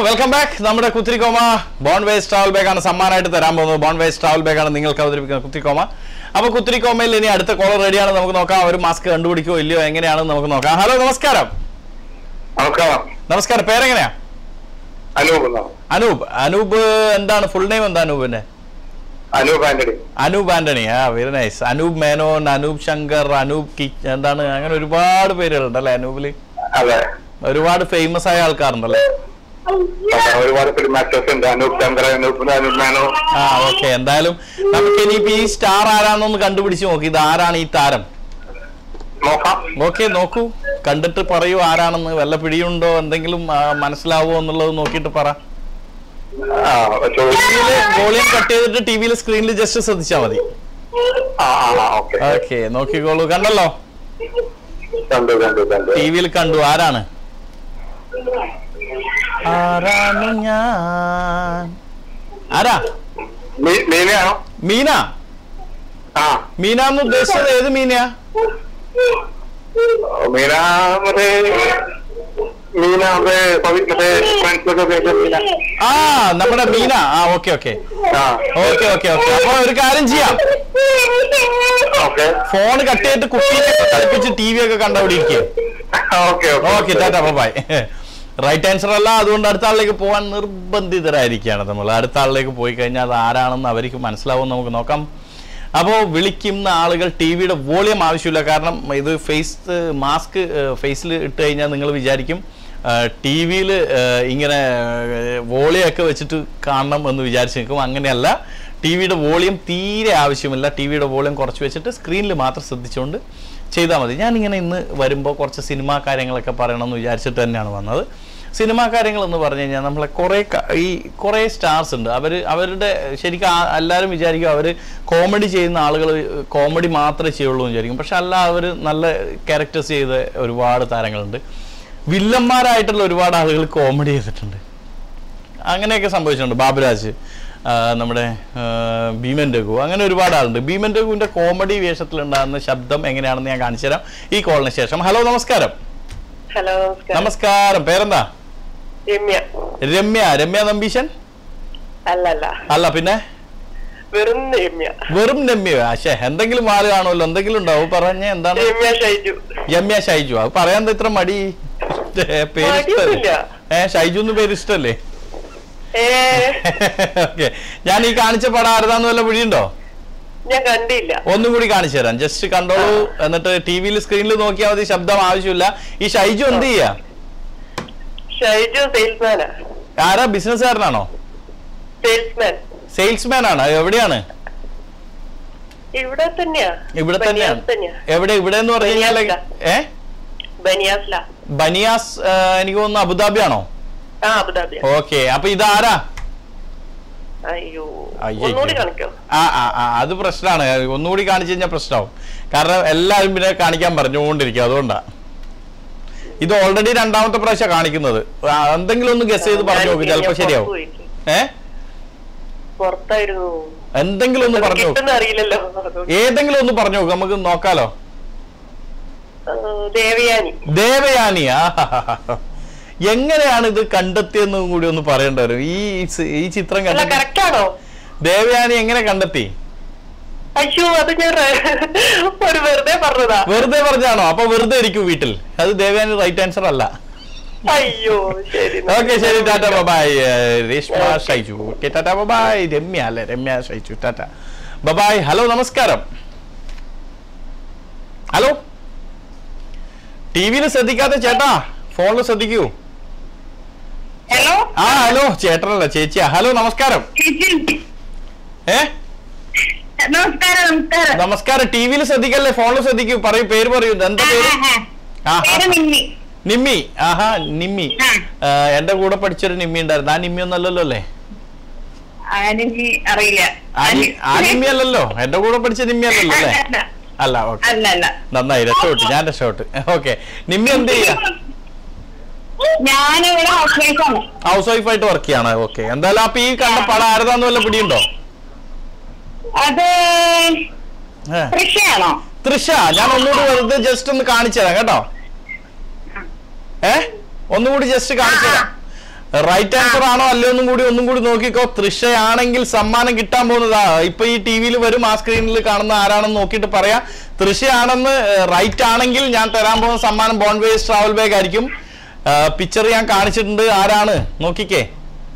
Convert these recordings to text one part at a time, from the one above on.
Welcome back നമ്മുടെ കുത്തിരിക്കോമ ബോൺ വേസ് ട്രാവൽ ബാഗ് ആണ് സമ്മാനമായിട്ട് തരാൻ പോകുന്നത് ബോൺ വേസ് ട്രാവൽ ബാഗ് ആണ് നിങ്ങൾക്ക് അവതരിപ്പിക്കുന്ന കുത്തിരിക്കോമ അപ്പൊ കുത്തിരിക്കോമയിൽ ഇനി അടുത്ത കോളർ റെഡിയാണ് നമുക്ക് നോക്കാം ഒരു മാസ്ക് കണ്ടുപിടിക്കോ ഇല്ലയോ എങ്ങനെയാണെന്ന് നമുക്ക് നോക്കാം ഹലോ നമസ്കാരം നമസ്കാരം നമസ്കാരം പേരെങ്ങനെയാ അനൂപ് എന്നാണ്. അനൂപ് അനൂപ് എന്താണ് ഫുൾ നെയിം എന്താ അനൂപിന്റെ അനൂപ് ആന്റണി അനൂപ് ആന്റണി ആ വെരി നൈസ് അനൂപ് മേനോൻ അനൂപ് ശങ്കർ അനൂപ് കി എന്താണ് അങ്ങനെ ഒരുപാട് പേരുകളുണ്ട് അല്ലേ അനൂപില് അതെ ഒരുപാട് ഫേമസ് ആയ ആൾക്കാരുണ്ടല്ലേ അതെ, ഒരുപാട് ഫിലിം ആക്ടേഴ്സ് ഉണ്ട് അനൂപ് ചന്ദ്ര അനൂപ് അനൂപ് മേനോ ആ ഓക്കെ എന്തായാലും നമുക്ക് ഇനിയിപ്പോ ഈ സ്റ്റാർ ആരാന്നൊന്ന് കണ്ടുപിടിച്ച് നോക്കി ഇത് ആരാണ് ഈ താരം നോക്കാം ഓക്കെ നോക്കൂ കണ്ടിട്ട് പറയൂ ആരാണെന്ന് വല്ല പിടിയുണ്ടോ എന്തെങ്കിലും ആ, മനസ്സിലാവോ എന്നുള്ളത് നോക്കിയിട്ട് പറ ആ ചോദിച്ചു ടിവിയില് വോളിയം കട്ട് ചെയ്തിട്ട് ടി വിയിൽ സ്ക്രീനിൽ ജസ്റ്റ് ശ്രദ്ധിച്ചാൽ മതി ആ ആ ഓക്കെ ഓക്കെ നോക്കിക്കോളൂ കണ്ടല്ലോ കണ്ടു കണ്ടു കണ്ടു ടി വിയിൽ കണ്ടു ആരാണ് ആരാണ് ഞാൻ ആരാ മീ- മീനയാണോ മീന ആ മീന എന്ന് ഉദ്ദേശിച്ചത് ഏത് മീനയാ മീന മറ്റേ മീന മറ്റേ പവി- മറ്റേ ഫ്രണ്ട്സിലൊക്കെ ഉപയോഗിച്ച മീന ആ നമ്മുടെ മീന ആ ഓക്കെ ഓക്കെ ആ ഓക്കെ ഓക്കെ ഓക്കെ അപ്പൊ ഒരു കാര്യം ചെയ്യാം ഓക്കെ ഫോൺ കട്ട് ചെയ്തിട്ട് കുട്ടീനെ കളിപ്പിച്ച് ടി വി ഒക്കെ കണ്ടവിടെ ഇരിക്കും okay okay tata bye right answer അല്ല അതുകൊണ്ട് അടുത്ത ആളിലേക്ക് പോകാൻ നിർബന്ധിതരായിരിക്കുകയാണ് നമ്മൾ അടുത്ത ആളിലേക്ക് പോയി കഴിഞ്ഞാൽ അത് ആരാണെന്ന് അവർക്ക് മനസ്സിലാവും നമുക്ക് നോക്കാം അപ്പോൾ വിളിക്കുന്ന ആളുകൾ ടി വിയുടെ വോളിയം ആവശ്യമില്ല കാരണം ഇത് ഫേസ് മാസ്ക് ഫേസിൽ ഇട്ട് കഴിഞ്ഞാൽ നിങ്ങൾ വിചാരിക്കും ടി വിയിൽ ഇങ്ങനെ വോളിയം ഒക്കെ വെച്ചിട്ട് കാണണം എന്ന് വിചാരിച്ച് നിൽക്കും അങ്ങനെയല്ല ടി വിയുടെ വോളിയം തീരെ ആവശ്യമില്ല ടി വിയുടെ വോളിയം കുറച്ച് വെച്ചിട്ട് സ്ക്രീനിൽ മാത്രം ശ്രദ്ധിച്ചുകൊണ്ട് ചെയ്താൽ മതി ഞാനിങ്ങനെ ഇന്ന് വരുമ്പോൾ കുറച്ച് സിനിമാ കാര്യങ്ങളൊക്കെ പറയണമെന്ന് വിചാരിച്ചിട്ട് തന്നെയാണ് വന്നത് സിനിമാ കാര്യങ്ങൾ എന്ന് പറഞ്ഞു കഴിഞ്ഞാൽ നമ്മളെ കുറേ ക- ഈ കുറേ സ്റ്റാർസ് ഉണ്ട് അവർ അവരുടെ ശരിക്കും ആ- എല്ലാവരും വിചാരിക്കും അവർ കോമഡി ചെയ്യുന്ന ആളുകൾ കോമഡി മാത്രമേ ചെയ്യുള്ളൂ എന്ന് വിചാരിക്കും പക്ഷെ അല്ല അവർ നല്ല ക്യാരക്ടേഴ്സ് ചെയ്ത ഒരുപാട് താരങ്ങളുണ്ട് വില്ലന്മാരായിട്ടുള്ള ഒരുപാട് ആളുകൾ കോമഡി ചെയ്തിട്ടുണ്ട് അങ്ങനെയൊക്കെ സംഭവിച്ചിട്ടുണ്ട് ബാബുരാജ് ആ, നമ്മുടെ ആ, ഭീമൻ രഘു അങ്ങനെ ഒരുപാട് ആളുണ്ട് ഭീമൻ രഘുവിന്റെ കോമഡി വേഷത്തിലുണ്ടാകുന്ന ശബ്ദം എങ്ങനെയാണെന്ന് ഞാൻ കാണിച്ചു തരാം ഈ കോളിന് ശേഷം ഹലോ നമസ്കാരം ഹലോ നമസ്കാരം നമസ്കാരം പേരെന്താ രമ്യ രമ്യ രമ്യ നമ്പീശൻ അല്ല അല്ല അല്ല പിന്നെ വെറും രമ്യ വെറും രമ്യ ആശേ എന്തെങ്കിലും മാറി കാണുമല്ലോ എന്തെങ്കിലും ഉണ്ടാവും പറഞ്ഞ എന്താണ് രമ്യ ഷൈജു രമ്യ ഷൈജു അത് പറയാൻ എന്താ ഇത്ര മടി ഏ, പേര് മടിയൊന്നുമില്ല. ഇഷ്ടല്ലേ ഏ ഷൈജു എന്ന് പേര് ഇഷ്ടല്ലേ ഏ ഓക്കെ ഞാൻ ഈ കാണിച്ച പടം ആരുതാന്ന് വല്ല പിടിയുണ്ടോ ഞാൻ കണ്ടില്ല ഒന്നും കൂടി കാണിച്ചു തരാം ജസ്റ്റ് കണ്ടോളൂ എന്നിട്ട് ടി വിയിൽ സ്ക്രീനിൽ നോക്കിയാൽ മതി ശബ്ദം ആവശ്യമില്ല ഈ ഷൈജു എന്ത് ചെയ്യാ ഷൈജു സെയിൽസ്മാനാ ആരാ ബിസിനസ്സുകാരനാണോ സെയിൽസ്മാൻ സെയിൽസ്മാൻ ആണ് എവിടെയാണ് ഇവിടെ തന്നെയാ ഇവിടെ തന്നെയാണ് ബനിയാസ് തന്നെയാ എവിടെ ഇവിടെ എന്ന് പറഞ്ഞു കഴിഞ്ഞാൽ ബനിയാസിലാ. ഏ ബനിയാസ്ല ബനിയാസ് ആ, എനിക്ക് തോന്നുന്നു അബുദാബി ആണോ ആ അബുദാബി ഓക്കെ അപ്പൊ ഇതാരാ അയ്യോ അയ്യയ്യോ. ഒന്നുകൂടി കാണിക്കോ ആ ആ ആ അത് പ്രശ്നമാണ് ഒന്നുകൂടി കാണിച്ചു കഴിഞ്ഞാൽ പ്രശ്നമാവും കാരണം എല്ലാവരും പിന്നെ കാണിക്കാൻ പറഞ്ഞുകൊണ്ടിരിക്കും അതുകൊണ്ടാ ഇത് ഓൾറെഡി രണ്ടാമത്തെ പ്രാവശ്യം കാണിക്കുന്നത് ആ, എന്തെങ്കിലും ഒന്ന് ഗസ് ചെയ്ത് പറഞ്ഞു നോക്ക് ചിലപ്പോ ശരിയാവും ഏ പുറത്തായിരുന്നു എന്തെങ്കിലും ഒന്ന് പറഞ്ഞു നോക്ക് കിട്ടുന്ന അറിയില്ലല്ലോ അതുകൊണ്ട്. ഏതെങ്കിലും ഒന്ന് പറഞ്ഞു നോക്ക് നമുക്ക് നോക്കാലോ ആ, ദേവയാനി ദേവയാനി ആ എങ്ങനെയാണ് ഇത് കണ്ടെത്തിയെന്നും കൂടി ഒന്ന് പറയേണ്ടി വരും ഈ സി- ഈ ചിത്രം അല്ല കണ്ടെത്തി കറക്റ്റ് ആണോ ദേവയാനി എങ്ങനെ കണ്ടെത്തി അയ്യോ അത് ഞാൻ ഒരു വെറുതെ പറഞ്ഞതാ വെറുതെ പറഞ്ഞാണോ അപ്പൊ വെറുതെ ഇരിക്കും വീട്ടിൽ അത് ദേവയാനി റൈറ്റ് ആൻസർ അല്ല അയ്യോ ശരി ഓക്കെ ശരി tata bye bye Reshma Shaiju okay tata bye bye Ramya അല്ലെ Ramya Shaiju tata bye bye hello നമസ്കാരം ഹലോ ടി വിയിൽ ശ്രദ്ധിക്കാത്ത ചേട്ടാ ഫോണിൽ ശ്രദ്ധിക്കൂ ഹലോ ആ ഹലോ ചേട്ടനല്ല ചേച്ചിയാ ഹലോ നമസ്കാരം ചേച്ചി ഏ നമസ്കാരം നമസ്കാരം നമസ്കാരം ടി വിയിൽ ശ്രദ്ധിക്കല്ലേ ഫോണിൽ ശ്രദ്ധിക്കൂ പറയൂ പേര് പറയൂ എന്താ പേര് ആ, ആ, പേര് നിമ്മി നിമ്മി ആഹാ നിമ്മി ആ. ആ, എന്റെ കൂടെ പഠിച്ചൊരു നിമ്മി ഉണ്ടായിരുന്നു ആ നിമ്മി ഒന്നല്ലല്ലോ അല്ലേ എനിക്ക് അറിയില്ല ആ നി- ആ നിമ്മി അല്ലല്ലോ എന്റെ കൂടെ പഠിച്ച നിമ്മി അല്ലല്ലോ അല്ലേ അല്ല, അല്ല ഓക്കെ അല്ല അല്ല നന്നായി രക്ഷപ്പെട്ടു ഞാൻ രക്ഷപ്പെട്ടു ഓക്കെ നിമ്മി എന്ത് ചെയ്യാ ഞാനിവിടെ ഹൗസ് വൈഫാണ് ഹൗസ് വൈഫ് ആയിട്ട് വർക്ക് ചെയ്യാണ് ഓക്കെ എന്തായാലും അപ്പൊ ഈ കണ്ട പടം ആരതാന്ന് വല്ല പിടിയുണ്ടോ അത് ഏ. കൃഷിയാണോ തൃഷ ഞാൻ ഒന്നുകൂടി വെറുതെ ജസ്റ്റ് ഒന്ന് കാണിച്ചു തരാം കേട്ടോ ഏ ഒന്നുകൂടി ജസ്റ്റ് കാണിച്ചു തരാം റൈറ്റ് ആൻസർ ആണോ അല്ലയോ എന്നും കൂടി ഒന്നും കൂടി നോക്കിക്കോ തൃശയാണെങ്കിൽ സമ്മാനം കിട്ടാൻ പോകുന്നതാ ഇപ്പൊ ഈ ടി വിയിൽ വരും ആ സ്ക്രീനിൽ കാണുന്ന ആരാണെന്ന് നോക്കിയിട്ട് പറയാം തൃശയാണെന്ന് റൈറ്റ് ആണെങ്കിൽ ഞാൻ തരാൻ പോകുന്ന സമ്മാനം ബോൺവേസ് ട്രാവൽ ബാഗ് ആയിരിക്കും പിക്ചർ ഞാൻ കാണിച്ചിട്ടുണ്ട് ആരാണ് നോക്കിക്കേ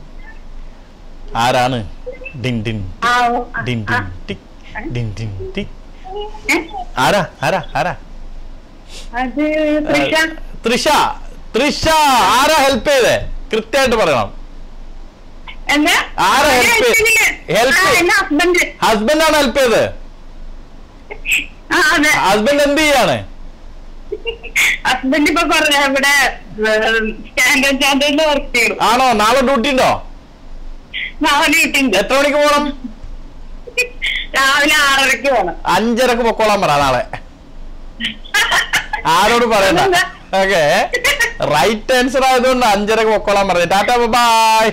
ആരാണ് ഡിൻ ഡിൻ ആ, ഡിൻ ആ, ഡിൻ ടിക് ഡിൻ ഡിൻ ടിക് ഏ? ആരാ ആരാ ആരാ അത് തൃശ തൃഷ തൃഷ ആരാ ഹെൽപ്പ് ചെയ്തേ കൃത്യമായിട്ട് പറയണം എന്താ ആരാ help ചെയ്ത്? help ആ, ചെയ്ത്? എന്റെ ഹസ്ബൻഡ് ഹസ്ബൻഡ് ആണ് ഹെൽപ്പ് ചെയ്തത് ആ അതെ ഹസ്ബൻഡ് എന്ത് ചെയ്യാണ് ഹസ്ബൻഡ് ഇപ്പൊ പറഞ്ഞ ഇവിടെ സ്റ്റാൻഡേർഡ് ചാർട്ടേഡിൽ വർക്ക് ചെയ്യും ആണോ നാളെ ഡ്യൂട്ടി ഉണ്ടോ നാളെ വീട്ടുണ്ട് എത്ര മണിക്ക് പോകണം രാവിലെ ആറരക്ക് പോണം അഞ്ചരക്ക് പൊക്കോളാൻ പറ നാളെ ആരോട് പറയണ്ട അതെന്താ? ഓക്കെ റൈറ്റ് ആൻസർ ആയതുകൊണ്ട് അഞ്ചരക്ക് പൊക്കോളാൻ പറഞ്ഞു ടാറ്റ ബൈ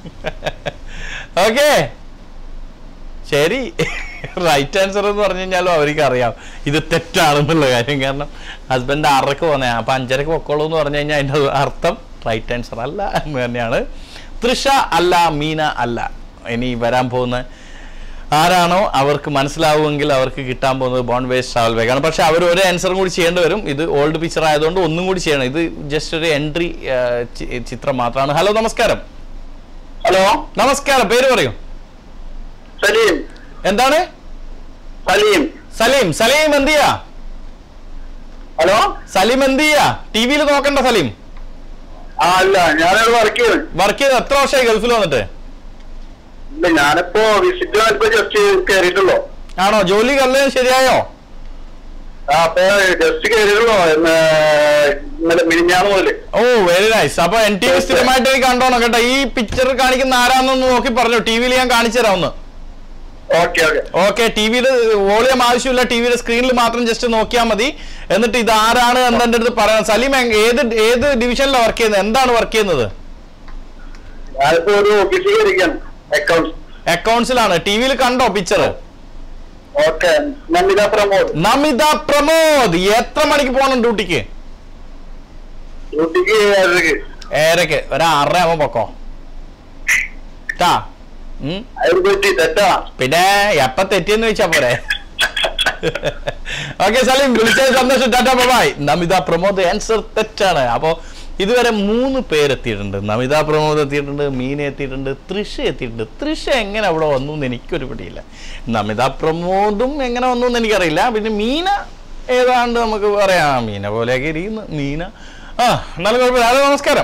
ഓക്കെ ശരി റൈറ്റ് ആൻസർ എന്ന് പറഞ്ഞു കഴിഞ്ഞാലും അവർക്ക് അറിയാം ഇത് തെറ്റാണെന്നുള്ള കാര്യം കാരണം ഹസ്ബൻഡ് ആറരക്ക് പോന്നെ അപ്പൊ അഞ്ചരക്ക് പൊക്കോളൂ എന്ന് പറഞ്ഞു കഴിഞ്ഞാൽ അതിന്റെ അർത്ഥം റൈറ്റ് ആൻസർ അല്ല എന്ന് തന്നെയാണ് തൃഷ അല്ല മീന അല്ല ഇനി വരാൻ പോകുന്ന ആരാണോ അവർക്ക് മനസ്സിലാവുമെങ്കിൽ അവർക്ക് കിട്ടാൻ പോകുന്നത് ബോൺ വേസ്റ്റ് ട്രാവൽ ബാഗ് ആണ് പക്ഷെ അവർ ഒരു ആൻസറും കൂടി ചെയ്യേണ്ടി വരും ഇത് ഓൾഡ് പിക്ചർ ആയതുകൊണ്ട് ഒന്നും കൂടി ചെയ്യണം ഇത് ജസ്റ്റ് ഒരു എൻട്രി ചിത്രം മാത്രമാണ് ഹലോ നമസ്കാരം ഹലോ നമസ്കാരം പേര് പറയൂ സലീം എന്താണ് സലീം സലീം സലീം എന്ത് ചെയ്യാ ഹലോ സലീം എന്ത് ചെയ്യാ ടി വിയിൽ നോക്കണ്ട സലീം ആ അല്ല ഞാനവിടെ വർക്ക് ചെയ്യുന്നു വർക്ക് ചെയ്ത് എത്ര വർഷമായി ഗൾഫിൽ വന്നിട്ട് ഇല്ല ഞാനിപ്പോ വിസിറ്റ് ഇപ്പൊ ജസ്റ്റ് കയറിയിട്ടുള്ളൂ ആണോ ജോലി കല്ലതും ശരിയായോ ആ അപ്പൊ ജസ്റ്റ് കയറിയിട്ടുള്ളൂ എന്ന് ഇന്നലെ മിനിഞ്ഞാന്ന് മുതല് ഓ വെരി നൈസ് അപ്പൊ എൻ ടി വി സ്ഥിരമായിട്ട് എനിക്ക് കണ്ടോണം കേട്ടോ ഈ പിക്ചർ കാണിക്കുന്ന ആരാന്നൊന്ന് നോക്കി പറഞ്ഞു ടി വിയിൽ ഞാൻ കാണിച്ചു തരാം ഒന്ന് ഓക്കെ ഓക്കെ ഓക്കെ ടി വിയിൽ വോളിയം ആവശ്യമില്ല ടി വിയുടെ സ്ക്രീനിൽ മാത്രം ജസ്റ്റ് നോക്കിയാൽ മതി എന്നിട്ട് ഇത് ആരാണ് എന്ന് എൻ്റെ അടുത്ത് പറയണം സലീം എങ്- ഏത് ഏത് ഡിവിഷനിലാണ് വർക്ക് ചെയ്യുന്നത് എന്താണ് വർക്ക് ചെയ്യുന്നത് ഞാനിപ്പോ ഒരു ഓഫീസിൽ കയറിയിരിക്കാണ് അക്കൗണ്ട്സ് അക്കൗണ്ട്സിലാണ് ടി വിയിൽ കണ്ടോ പിക്ചർ ഓക്കെ നന്ദിത പ്രമോദ് നമിത പ്രമോദ് എത്ര മണിക്ക് പോകണം ഡ്യൂട്ടിക്ക് ഡ്യൂട്ടിക്ക് ഏഴരക്ക് ഏരക്ക് ഒരു ആറര ആവുമ്പോ പൊക്കോ ട്ടാ ഉം. അതിൽ പറ്റി തെറ്റാ പിന്നെ എപ്പ തെറ്റിയെന്ന് വെച്ചാ പോരെ ഓക്കെ സലീം വിളിച്ചത് സന്തോഷം tata bye Namitha Pramod answer തെറ്റാണ് അപ്പോ ഇതുവരെ മൂന്ന് പേരെത്തിയിട്ടുണ്ട് നമിത പ്രമോദ് എത്തിയിട്ടുണ്ട് മീന എത്തിയിട്ടുണ്ട് തൃഷ എത്തിയിട്ടുണ്ട് തൃഷ എങ്ങനെ അവിടെ വന്നു എന്ന് എനിക്കൊരു പിടിയില്ല നമിത പ്രമോദും എങ്ങനെ വന്നു എന്ന് എനിക്കറിയില്ല പിന്നെ മീന ഏതാണ്ട് നമുക്ക് പറയാം മീന പോലെയൊക്കെ ഇരിക്കുന്നു മീന ആ എന്നാലും കുഴപ്പമില്ല ഹലോ നമസ്കാരം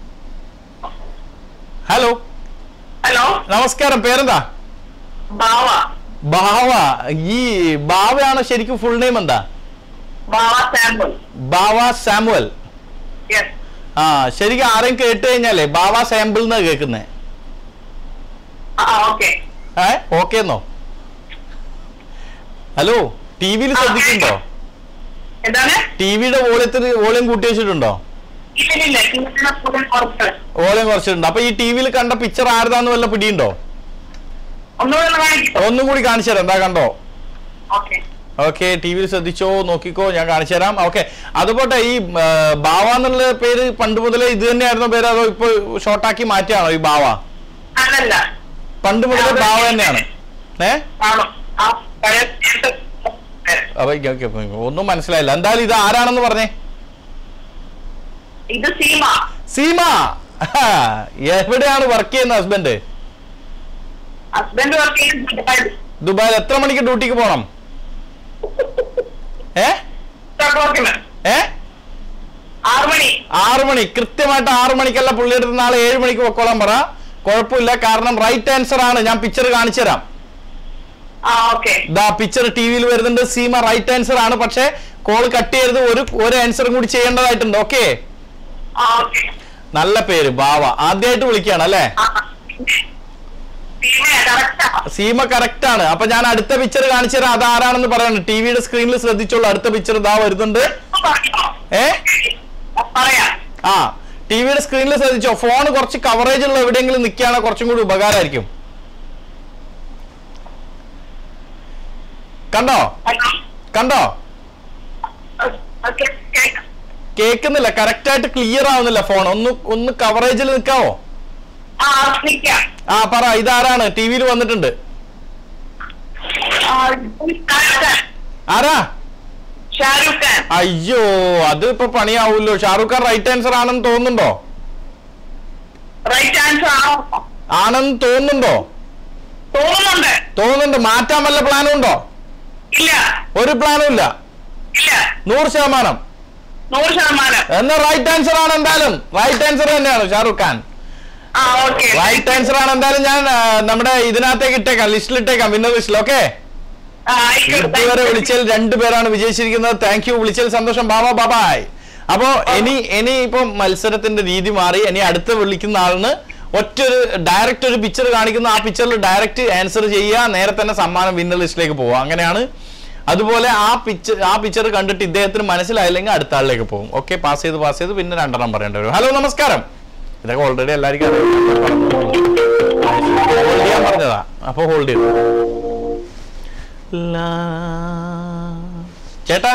ഹലോ ഹലോ നമസ്കാരം പേരെന്താ ബാവ ബാവ ഈ ബാവയാണോ ശരിക്കും ഫുൾ നെയിം എന്താ ബാവ സാമ്പിൾ ബാവ സാമുവൽ യെസ് ആ ശരിക്കും ആരെയും കേട്ട് കഴിഞ്ഞാലേ ബാവ സാമ്പിൾ എന്നാ കേൾക്കുന്നേ ആ ഓക്കെ ഏ ഓക്കെ എന്നോ ഹലോ ടി വിയിൽ ശ്രദ്ധിക്കുന്നുണ്ടോ എന്താണ് ടി വിയുടെ വോളിയത്തിന് വോളിയം കൂട്ടി വെച്ചിട്ടുണ്ടോ ഇല്ലില്ല ഇങ്ങനെ full പുറത്ത് വോളിയം കുറച്ചിട്ടുണ്ട് അപ്പൊ ഈ ടി വിയിൽ കണ്ട പിക്ചർ ആരുതാന്ന് വല്ല പിടിയുണ്ടോ ഒന്നുകൂടെ ഒന്ന് കാണിക്കോ ഒന്നും കൂടി കാണിച്ചു തരാം എന്താ കണ്ടോ ഓക്കെ ഓക്കെ ടി വിയിൽ ശ്രദ്ധിച്ചോ നോക്കിക്കോ ഞാൻ കാണിച്ചു തരാം ഓക്കെ അതുപോട്ടെ ഈ ആ, ബാവ എന്നുള്ള പേര് പണ്ട് മുതലേ ഇത് തന്നെയായിരുന്നോ പേര് അതോ ഇപ്പൊ ഷോർട്ടാക്കി മാറ്റിയാണോ ഈ ബാവ അല്ലല്ല പണ്ട് മുതലേ ബാവ തന്നെയാണ് ഏ ആണോ ആ പഴയ അപ്പൊ ഓക്കെ, ഓക്കെ, ഓക്കെ. ഒന്നും മനസ്സിലായില്ല എന്തായാലും ഇത് ആരാണെന്ന് പറഞ്ഞേ ഇത് സീമ സീമ ആഹാ. എവിടെയാണ് വർക്ക് ചെയ്യുന്ന ഹസ്ബൻഡ് ഹസ്ബൻഡ് വർക്ക് ചെയ്യുന്നത് ദുബായിൽ എത്ര മണിക്ക് ഡ്യൂട്ടിക്ക് പോണം ഏ ഏ ആറ് മണി ആറു മണി കൃത്യമായിട്ട് ആറു മണിക്കല്ല പുള്ളിയെടുത്ത് നാളെ ഏഴ് മണിക്ക് പൊക്കോളാൻ പറ കുഴപ്പമില്ല കാരണം റൈറ്റ് ആൻസർ ആണ് ഞാൻ പിക്ചർ കാണിച്ചു തരാം ആ ഓക്കെ ദാ പിക്ചർ ടി വിയിൽ വരുന്നുണ്ട് സീമ റൈറ്റ് ആൻസർ ആണ് പക്ഷെ കോൾ കട്ട് ചെയ്യരുത് ഒരു ഒരു ആൻസറും കൂടി ചെയ്യേണ്ടതായിട്ടുണ്ട് ഓക്കെ ആ ഓക്കെ നല്ല പേര് ബാവ ആദ്യമായിട്ട് വിളിക്കുകയാണ് അല്ലേ സീമയാ കറക്റ്റാ സീമ കറക്റ്റ് ആണ് അപ്പൊ ഞാൻ അടുത്ത പിക്ചർ കാണിച്ചു തരാം അതാരാണെന്ന് പറയണം ടിവിയുടെ സ്ക്രീനിൽ ശ്രദ്ധിച്ചോളൂ അടുത്ത പിക്ചർ ഇതാ വരുന്നുണ്ട് ഏ പറയാം ആ ടിവിയുടെ സ്ക്രീനിൽ ശ്രദ്ധിച്ചോ ഫോൺ കുറച്ച് കവറേജ് ഉള്ള എവിടെയെങ്കിലും നിൽക്കുകയാണെങ്കിൽ കുറച്ചും കൂടി ഉപകാരമായിരിക്കും കണ്ടോ കണ്ടോ ഓക്കെ കേൾക്കുന്നില്ല കറക്റ്റ് ആയിട്ട് ക്ലിയർ ആവുന്നില്ല ഫോൺ ഒന്ന് ഒന്ന് കവറേജിൽ നിൽക്കാവോ ആഫ്രിക്ക ആ പറ ഇതാരാണ് ടി വിയിൽ വന്നിട്ടുണ്ട് ആ, ഷാരൂഖ് ഖാൻ ആരാ ഷാരൂഖ് ഖാൻ അയ്യോ അത് ഇപ്പൊ പണിയാവൂല്ലോ ഷാറൂഖ് ഖാൻ റൈറ്റ് ആൻസർ ആണെന്ന് തോന്നുന്നുണ്ടോ റൈറ്റ് ആൻസർ ആണോ ആണെന്ന് തോന്നുന്നുണ്ടോ തോന്നുന്നുണ്ട് തോന്നുന്നുണ്ട് മാറ്റാൻ വല്ല പ്ലാനും ഉണ്ടോ ഇല്ല ഒരു പ്ലാനും ഇല്ല ഇല്ല നൂറ് ശതമാനം നൂറ് ശതമാനം എന്നാ റൈറ്റ് ആൻസർ ആണ് എന്തായാലും റൈറ്റ് ആൻസർ തന്നെയാണ് ഷാറൂഖ് ഖാൻ ആ ഓക്കെ റൈറ്റ് ആൻസർ ആണ് എന്തായാലും ഞാൻ ആ, നമ്മുടെ ഇതിനകത്തേക്ക് ഇട്ടേക്കാം ലിസ്റ്റിൽ ഇട്ടേക്കാം വിന്നർ ലിസ്റ്റിൽ ഓക്കെ ആ ആയിക്കോട്ടെ ഇതുവരെ വിളിച്ചതിൽ രണ്ടുപേരാണ് വിജയിച്ചിരിക്കുന്നത് താങ്ക് യു വിളിച്ചതിൽ സന്തോഷം ബാബാ ബാബായ് അപ്പോ ഇനി ഇനി ഇപ്പൊ മത്സരത്തിന്റെ രീതി മാറി ഇനി അടുത്ത് വിളിക്കുന്ന ആളിന് ഒറ്റൊരു ഡയറക്റ്റ് ഒരു പിക്ചർ കാണിക്കുന്ന ആ പിക്ചറിൽ ഡയറക്റ്റ് ആൻസർ ചെയ്യുക നേരെ തന്നെ സമ്മാനം വിന്നർ ലിസ്റ്റിലേക്ക് പോവുക അങ്ങനെയാണ് അതുപോലെ ആ പിക്ചർ ആ പിക്ചർ കണ്ടിട്ട് ഇദ്ദേഹത്തിന് മനസ്സിലായില്ലെങ്കിൽ അടുത്ത ആളിലേക്ക് പോകും ഓക്കെ പാസ് ചെയ്ത് പാസ് ചെയ്ത് പിന്നെ രണ്ടെണ്ണം പറയേണ്ടി വരും ഹലോ നമസ്കാരം ഇതൊക്കെ ഓൾറെഡി എല്ലാവർക്കും ഹോൾഡ് ചെയ്യാൻ പറഞ്ഞതാ അപ്പൊ ഹോൾഡ് ചെയ്തു ലാ. ചേട്ടാ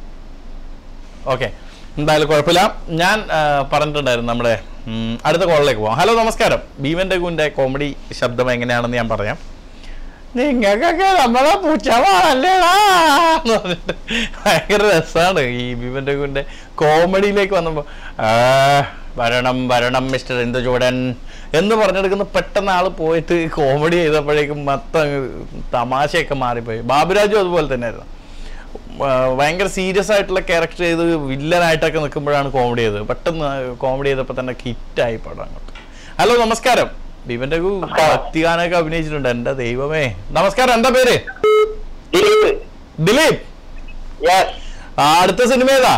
ഓക്കെ എന്തായാലും കുഴപ്പമില്ല ഞാൻ ആ, പറഞ്ഞിട്ടുണ്ടായിരുന്നു നമ്മുടെ ഉം, അടുത്ത കോളിലേക്ക് പോവാം ഹലോ നമസ്കാരം ഭീമൻ രഘുവിന്റെ കോമഡി ശബ്ദം എങ്ങനെയാണെന്ന് ഞാൻ പറയാം നിങ്ങൾക്കൊക്കെ നമ്മളെ പൂച്ചമാണല്ലേടാ എന്ന് പറഞ്ഞിട്ട് ഭയങ്കര രസമാണ് ഈ ഭീമൻ രഘുവിന്റെ കോമഡിയിലേക്ക് വന്നപ്പോ ആ, വരണം വരണം മിസ്റ്റർ ഇന്ദുചൂടൻ എന്ന് പറഞ്ഞെടുക്കുന്ന പെട്ടെന്ന് ആള് പോയിട്ട് കോമഡി ചെയ്തപ്പോഴേക്കും മൊത്തം അങ്ങ് തമാശയൊക്കെ മാറിപ്പോയി ബാബുരാജും അതുപോലെ തന്നെയായിരുന്നു ആ, ഭയങ്കര സീരിയസ് ആയിട്ടുള്ള ക്യാരക്ടർ ചെയ്ത് വില്ലനായിട്ടൊക്കെ നിൽക്കുമ്പോഴാണ് കോമഡി ചെയ്തത് പെട്ടെന്ന് കോമഡി ചെയ്തപ്പോൾ തന്നെ ഹിറ്റായി പടം അങ്ങോട്ട് ഹലോ നമസ്കാരം ദീപൻ രഘു ഭക്തിഗാനൊക്കെ അഭിനയിച്ചിട്ടുണ്ട് എന്റെ ദൈവമേ നമസ്കാരം എന്താ പേര് ദിലീപ് ദിലീപ് യെസ് ആ, അടുത്ത സിനിമ ഏതാ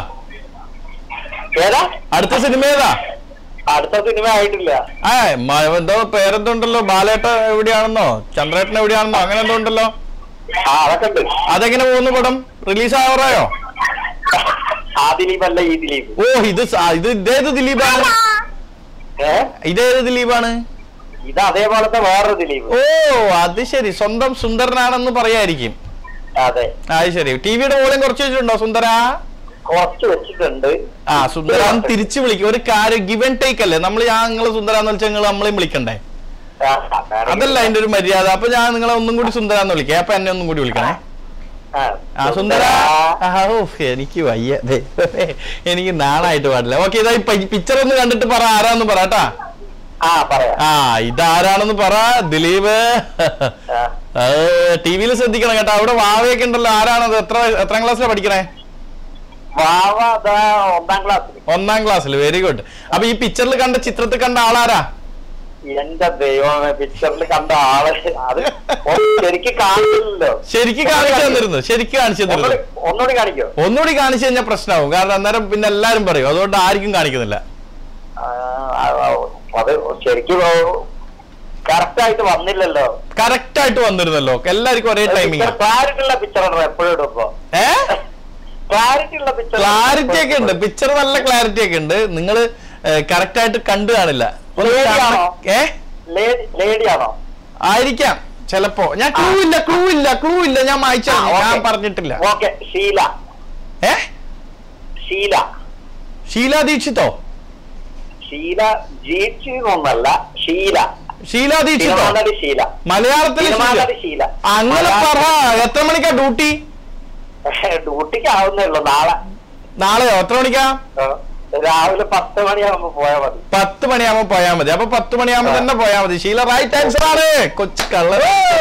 ഏതാ അടുത്ത സിനിമ ഏതാ അടുത്ത സിനിമ ആയിട്ടില്ല ആ മ- എന്തോ പേരെന്തോ ഉണ്ടല്ലോ ബാലേട്ട എവിടെയാണെന്നോ ചന്ദ്രേട്ടൻ എവിടെയാണെന്നോ അങ്ങനെ എന്തോ ഉണ്ടല്ലോ ആ അതൊക്കെ ഉണ്ട് അതെങ്ങനെ പോകുന്നു പടം റിലീസ് ആവാറായോ ആ ദിലീപ് അല്ല ഈ ദിലീപ് ഓ ഇത് സ- ഇത് ഇതേത് ദിലീപാണ് ഏ ഇതേത് ദിലീപാണ് ഇത് അതേപോലത്തെ വേറൊരു ദിലീപ് ഓ അത് ശരി സ്വന്തം സുന്ദരനാണെന്ന് പറയായിരിക്കും അതെ ആ, അത് ശരി ടിവിയുടെ വോളിയം കുറച്ച് വെച്ചിട്ടുണ്ടോ സുന്ദര കുറച്ച് വെച്ചിട്ടുണ്ട് ആ സുന്ദര ഒന്ന് തിരിച്ചു വിളിക്കും ഒരു കാര്യം ഗിവ് ആൻഡ് ടേക്ക് അല്ലേ നമ്മൾ ഞാൻ നിങ്ങള് സുന്ദരാന്ന് വിളിച്ചാൽ നിങ്ങൾ നമ്മളെയും വിളിക്കണ്ടേ ആ, വേണമെങ്കിൽ- അതല്ല അതിന്റെ ഒരു മര്യാദ അപ്പൊ ഞാൻ നിങ്ങളെ ഒന്നും കൂടി സുന്ദരാന്ന് വിളിക്കാം അപ്പൊ എന്നെ ഒന്നും കൂടി വിളിക്കണേ ആ, ആ സുന്ദര ആ, ഓ എനിക്ക് വയ്യ ദൈവമേ. എനിക്ക് നാണായിട്ട് പാടില്ല ഓക്കെ ഇതാ പിക്ചർ ഒന്ന് കണ്ടിട്ട് പറ ആരാന്ന് പറ കേട്ടാ ആ പറയാം ആ ഇതാരാണെന്ന് പറ ദിലീപ് ആ, ടി വിയിൽ ശ്രദ്ധിക്കണം കേട്ടോ അവിടെ വാവയൊക്കെ ഉണ്ടല്ലോ ആരാണത് എത്ര എത്രാം ക്ലാസ്സിലാണ് പഠിക്കണേ വാവ അതാ ഒന്നാം ക്ലാസ്സിൽ ഒന്നാം ക്ലാസ്സിൽ വെരി ഗുഡ് അപ്പൊ ഈ പിക്ചറിൽ കണ്ട ചിത്രത്തിൽ കണ്ട ആളാരാ എന്റെ ദൈവമേ പിക്ചറിൽ കണ്ട ആള് അത് ശരിക്കും കാണില്ലല്ലോ ശരിക്ക് കാണിച്ചു തന്നിരുന്നു ശരിക്ക് കാണിച്ചു ഒന്നുകൂടി തന്നിരുന്നു ഒന്നുകൂടി കാണിക്കോ ഒന്നുകൂടി കാണിച്ചു കഴിഞ്ഞാൽ പ്രശ്നമാവും കാരണം അന്നേരം പിന്നെ എല്ലാരും പറയും അതുകൊണ്ട് ആർക്കും കാണിക്കുന്നില്ല ആ, ആ, അത് ശരിക്കും കറക്റ്റ് ആയിട്ട് വന്നില്ലല്ലോ കറക്റ്റ് ആയിട്ട് വന്നിരുന്നല്ലോ എല്ലാവർക്കും ഒരേ ടൈമിങ് ക്ലാരിറ്റി ഉള്ള പിക്ചർ എപ്പോഴും ഇടുമ്പോ ഏ ക്ലാരിറ്റി ഉള്ള പിക്ചർ ക്ലാരിറ്റി ഒക്കെ ഉണ്ട് പിക്ചർ നല്ല ക്ലാരിറ്റി ഒക്കെ ഉണ്ട് നിങ്ങൾ കറക്റ്റ് ആയിട്ട് കണ്ടു കാണില്ല ഒന്ന് Lady ആണോ? കാണ- ഏ ലേഡി ആണോ ആയിരിക്കാം ചിലപ്പോ ഞാൻ ക്ലൂ ഇല്ല ക്ലൂ ഇല്ല ക്ലൂ ഇല്ല ഞാൻ വായിച്ചു ആ, okay. ഞാൻ പറഞ്ഞിട്ടില്ല ഓക്കെ ഷീല ഏ ഷീല ഷീല ദീക്ഷിതോ ഷീല ജീച്ച് ഒന്നല്ല ഷീല ഷീല ദീക്ഷിതോ സിനിമാനടി ഷീല മലയാളത്തിൽ സിനിമാനടി ഷീല അങ്ങനെ പറ എത്ര മണിക്കാ ഡ്യൂട്ടി ഡ്യൂട്ടിക്ക് ആവുന്നേ ഉള്ളൂ നാളെ നാളെയോ എത്ര മണിക്കാ ആ, രാവിലെ പത്ത് മണിയാകുമ്പോ പോയാൽ മതി പത്ത് മണിയാകുമ്പോ പോയാൽ മതി അപ്പൊ പത്ത് മണിയാകുമ്പോ തന്നെ പോയാൽ മതി ഷീല റൈറ്റ് ആൻസർ ആണ് കൊച്ചു കള്ള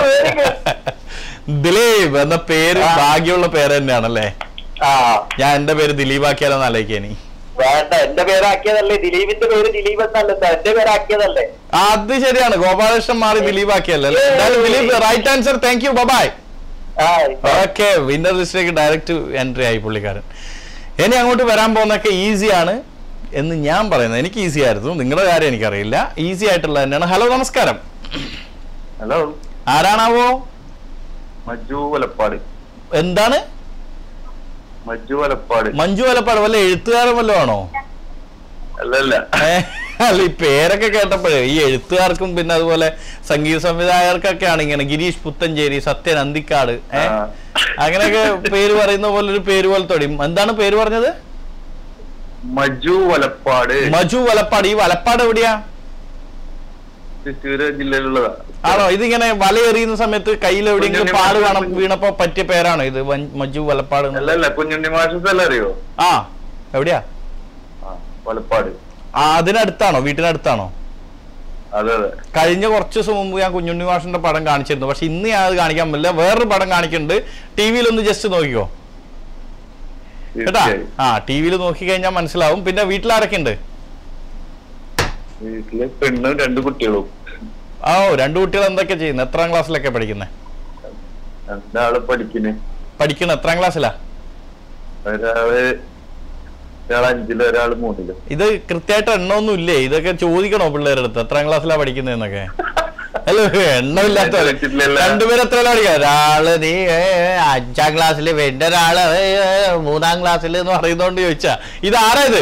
ദിലീപ് എന്ന പേര് ആ. ഭാഗ്യമുള്ള പേര് തന്നെയാണല്ലേ ആ ഞാൻ എന്റെ പേര് ദിലീപ് ആക്കിയാലോന്ന് ആലോചിക്കാനി വേണ്ട എന്റെ പേരാക്കിയതല്ലേ ദിലീപിന്റെ പേര് ദിലീപ് എന്നല്ല എന്റെ പേരാക്കിയതല്ലേ അത് ശരിയാണ് ഗോപാലകൃഷ്ണൻ മാറി ദിലീപ് ആക്കിയല്ലേ അല്ലേ? എന്തായാലും Dileep right answer thank you bye bye ആ ഓക്കെ വിന്നർ ലിസ്റ്റിലേക്ക് ഡയറക്റ്റ് എൻട്രി ആയി പുള്ളിക്കാരൻ ഇനി അങ്ങോട്ട് വരാൻ പോകുന്നൊക്കെ ഈസിയാണ് എന്ന് ഞാൻ പറയുന്നത് എനിക്ക് ഈസി ആയിരുന്നു നിങ്ങളുടെ കാര്യം എനിക്കറിയില്ല ഈസി ആയിട്ടുള്ളത് തന്നെയാണ് ഹലോ നമസ്കാരം ഹലോ ആരാണാവോ മഞ്ജു വലപ്പാട് എന്താണ് മഞ്ജു വലപ്പാട് മഞ്ജു വലപ്പാട് വല്ല എഴുത്തുകാരൻ വല്ലതും ആണോ അല്ലല്ല ഏ, അല്ല ഈ പേരൊക്കെ കേട്ടപ്പോഴേ ഈ എഴുത്തുകാർക്കും പിന്നെ അതുപോലെ സംഗീത സംവിധായകർക്കൊക്കെയാണ് ഇങ്ങനെ ഗിരീഷ് പുത്തഞ്ചേരി സത്യൻ അന്തിക്കാട് ഏ ആ. അങ്ങനെയൊക്കെ പേര് പറയുന്ന പോലെ ഒരു പേര് പോലെ തൊടി എന്താണ് പേര് പറഞ്ഞത് മഞ്ജു വലപ്പാട് മജു വലപ്പാട് ഈ വലപ്പാട് എവിടെയാ തൃശ്ശൂര് ജില്ലയിലുള്ളതാ ആണോ ഇതിങ്ങനെ വലയെറിയുന്ന സമയത്ത് കയ്യിൽ എവിടെയെങ്കിലും കുഞ്ഞുണ്ണി പാട് മാഷ് കാണാൻ കുഞ്ഞു- വീണപ്പോ പറ്റിയ പേരാണോ ഇത് വൻ- മഞ്ജു വലപ്പാട് അല്ല എന്നുള്ളത്? അല്ല കുഞ്ഞുണ്ണി മാഷ സ്ഥലം അറിയോ ആ എവിടെയാ ആ വലപ്പാട് ആ അതിനടുത്താണോ വീട്ടിനടുത്താണോ അതെ അതെ കഴിഞ്ഞ കുറച്ച് ദിവസം മുമ്പ് ഞാൻ കുഞ്ഞുണ്ണി മാഷിന്റെ പടം കാണിച്ചിരുന്നു പക്ഷെ ഇന്ന് ഞാൻ അത് കാണിക്കാൻ പറ്റില്ല വേറൊരു പടം കാണിക്കുന്നുണ്ട് ടി വിയിലൊന്ന് ജസ്റ്റ് നോക്കിക്കോ കേട്ടാ തീർച്ചയായും ആ ടി വിയിൽ നോക്കി കഴിഞ്ഞാൽ മനസ്സിലാവും പിന്നെ വീട്ടിലാരൊക്കെ ഉണ്ട് വീട്ടില് പെണ്ണും രണ്ട് കുട്ടികളും ആ ഓ രണ്ടു കുട്ടികൾ എന്തൊക്കെ ചെയ്യുന്നു എത്രാം ക്ലാസ്സിലൊക്കെ പഠിക്കുന്നത് രണ്ടാള് പഠിക്കുന്നു പഠിക്കുന്ന എത്രാം ക്ലാസ്സിലാ ഒരാള് ഒരാൾ അഞ്ചിലും ഒരാള് മൂന്നിലും ഇത് കൃത്യമായിട്ട് എണ്ണമൊന്നും ഇല്ലേ ഇതൊക്കെ ചോദിക്കണോ പിള്ളേരുടെ അടുത്ത് എത്രാം ക്ലാസ്സിലാ പഠിക്കുന്നതെന്നൊക്കെ അല്ല എണ്ണമില്ലാത്ത പോലെ. പഠിച്ചിട്ടില്ലല്ലോ. രണ്ടുപേരും എത്രയിലാ പഠിക്കുക ഒരാള് നീ ഏ, അഞ്ചാം ക്ലാസ്സിൽ പിന്നെ ഒരാള് ഏ, ഏ, മൂന്നാം ക്ലാസ്സിൽ എന്ന് പറയുന്നോണ്ട് ചോദിച്ചാ ഇത് ആരാ ഇത്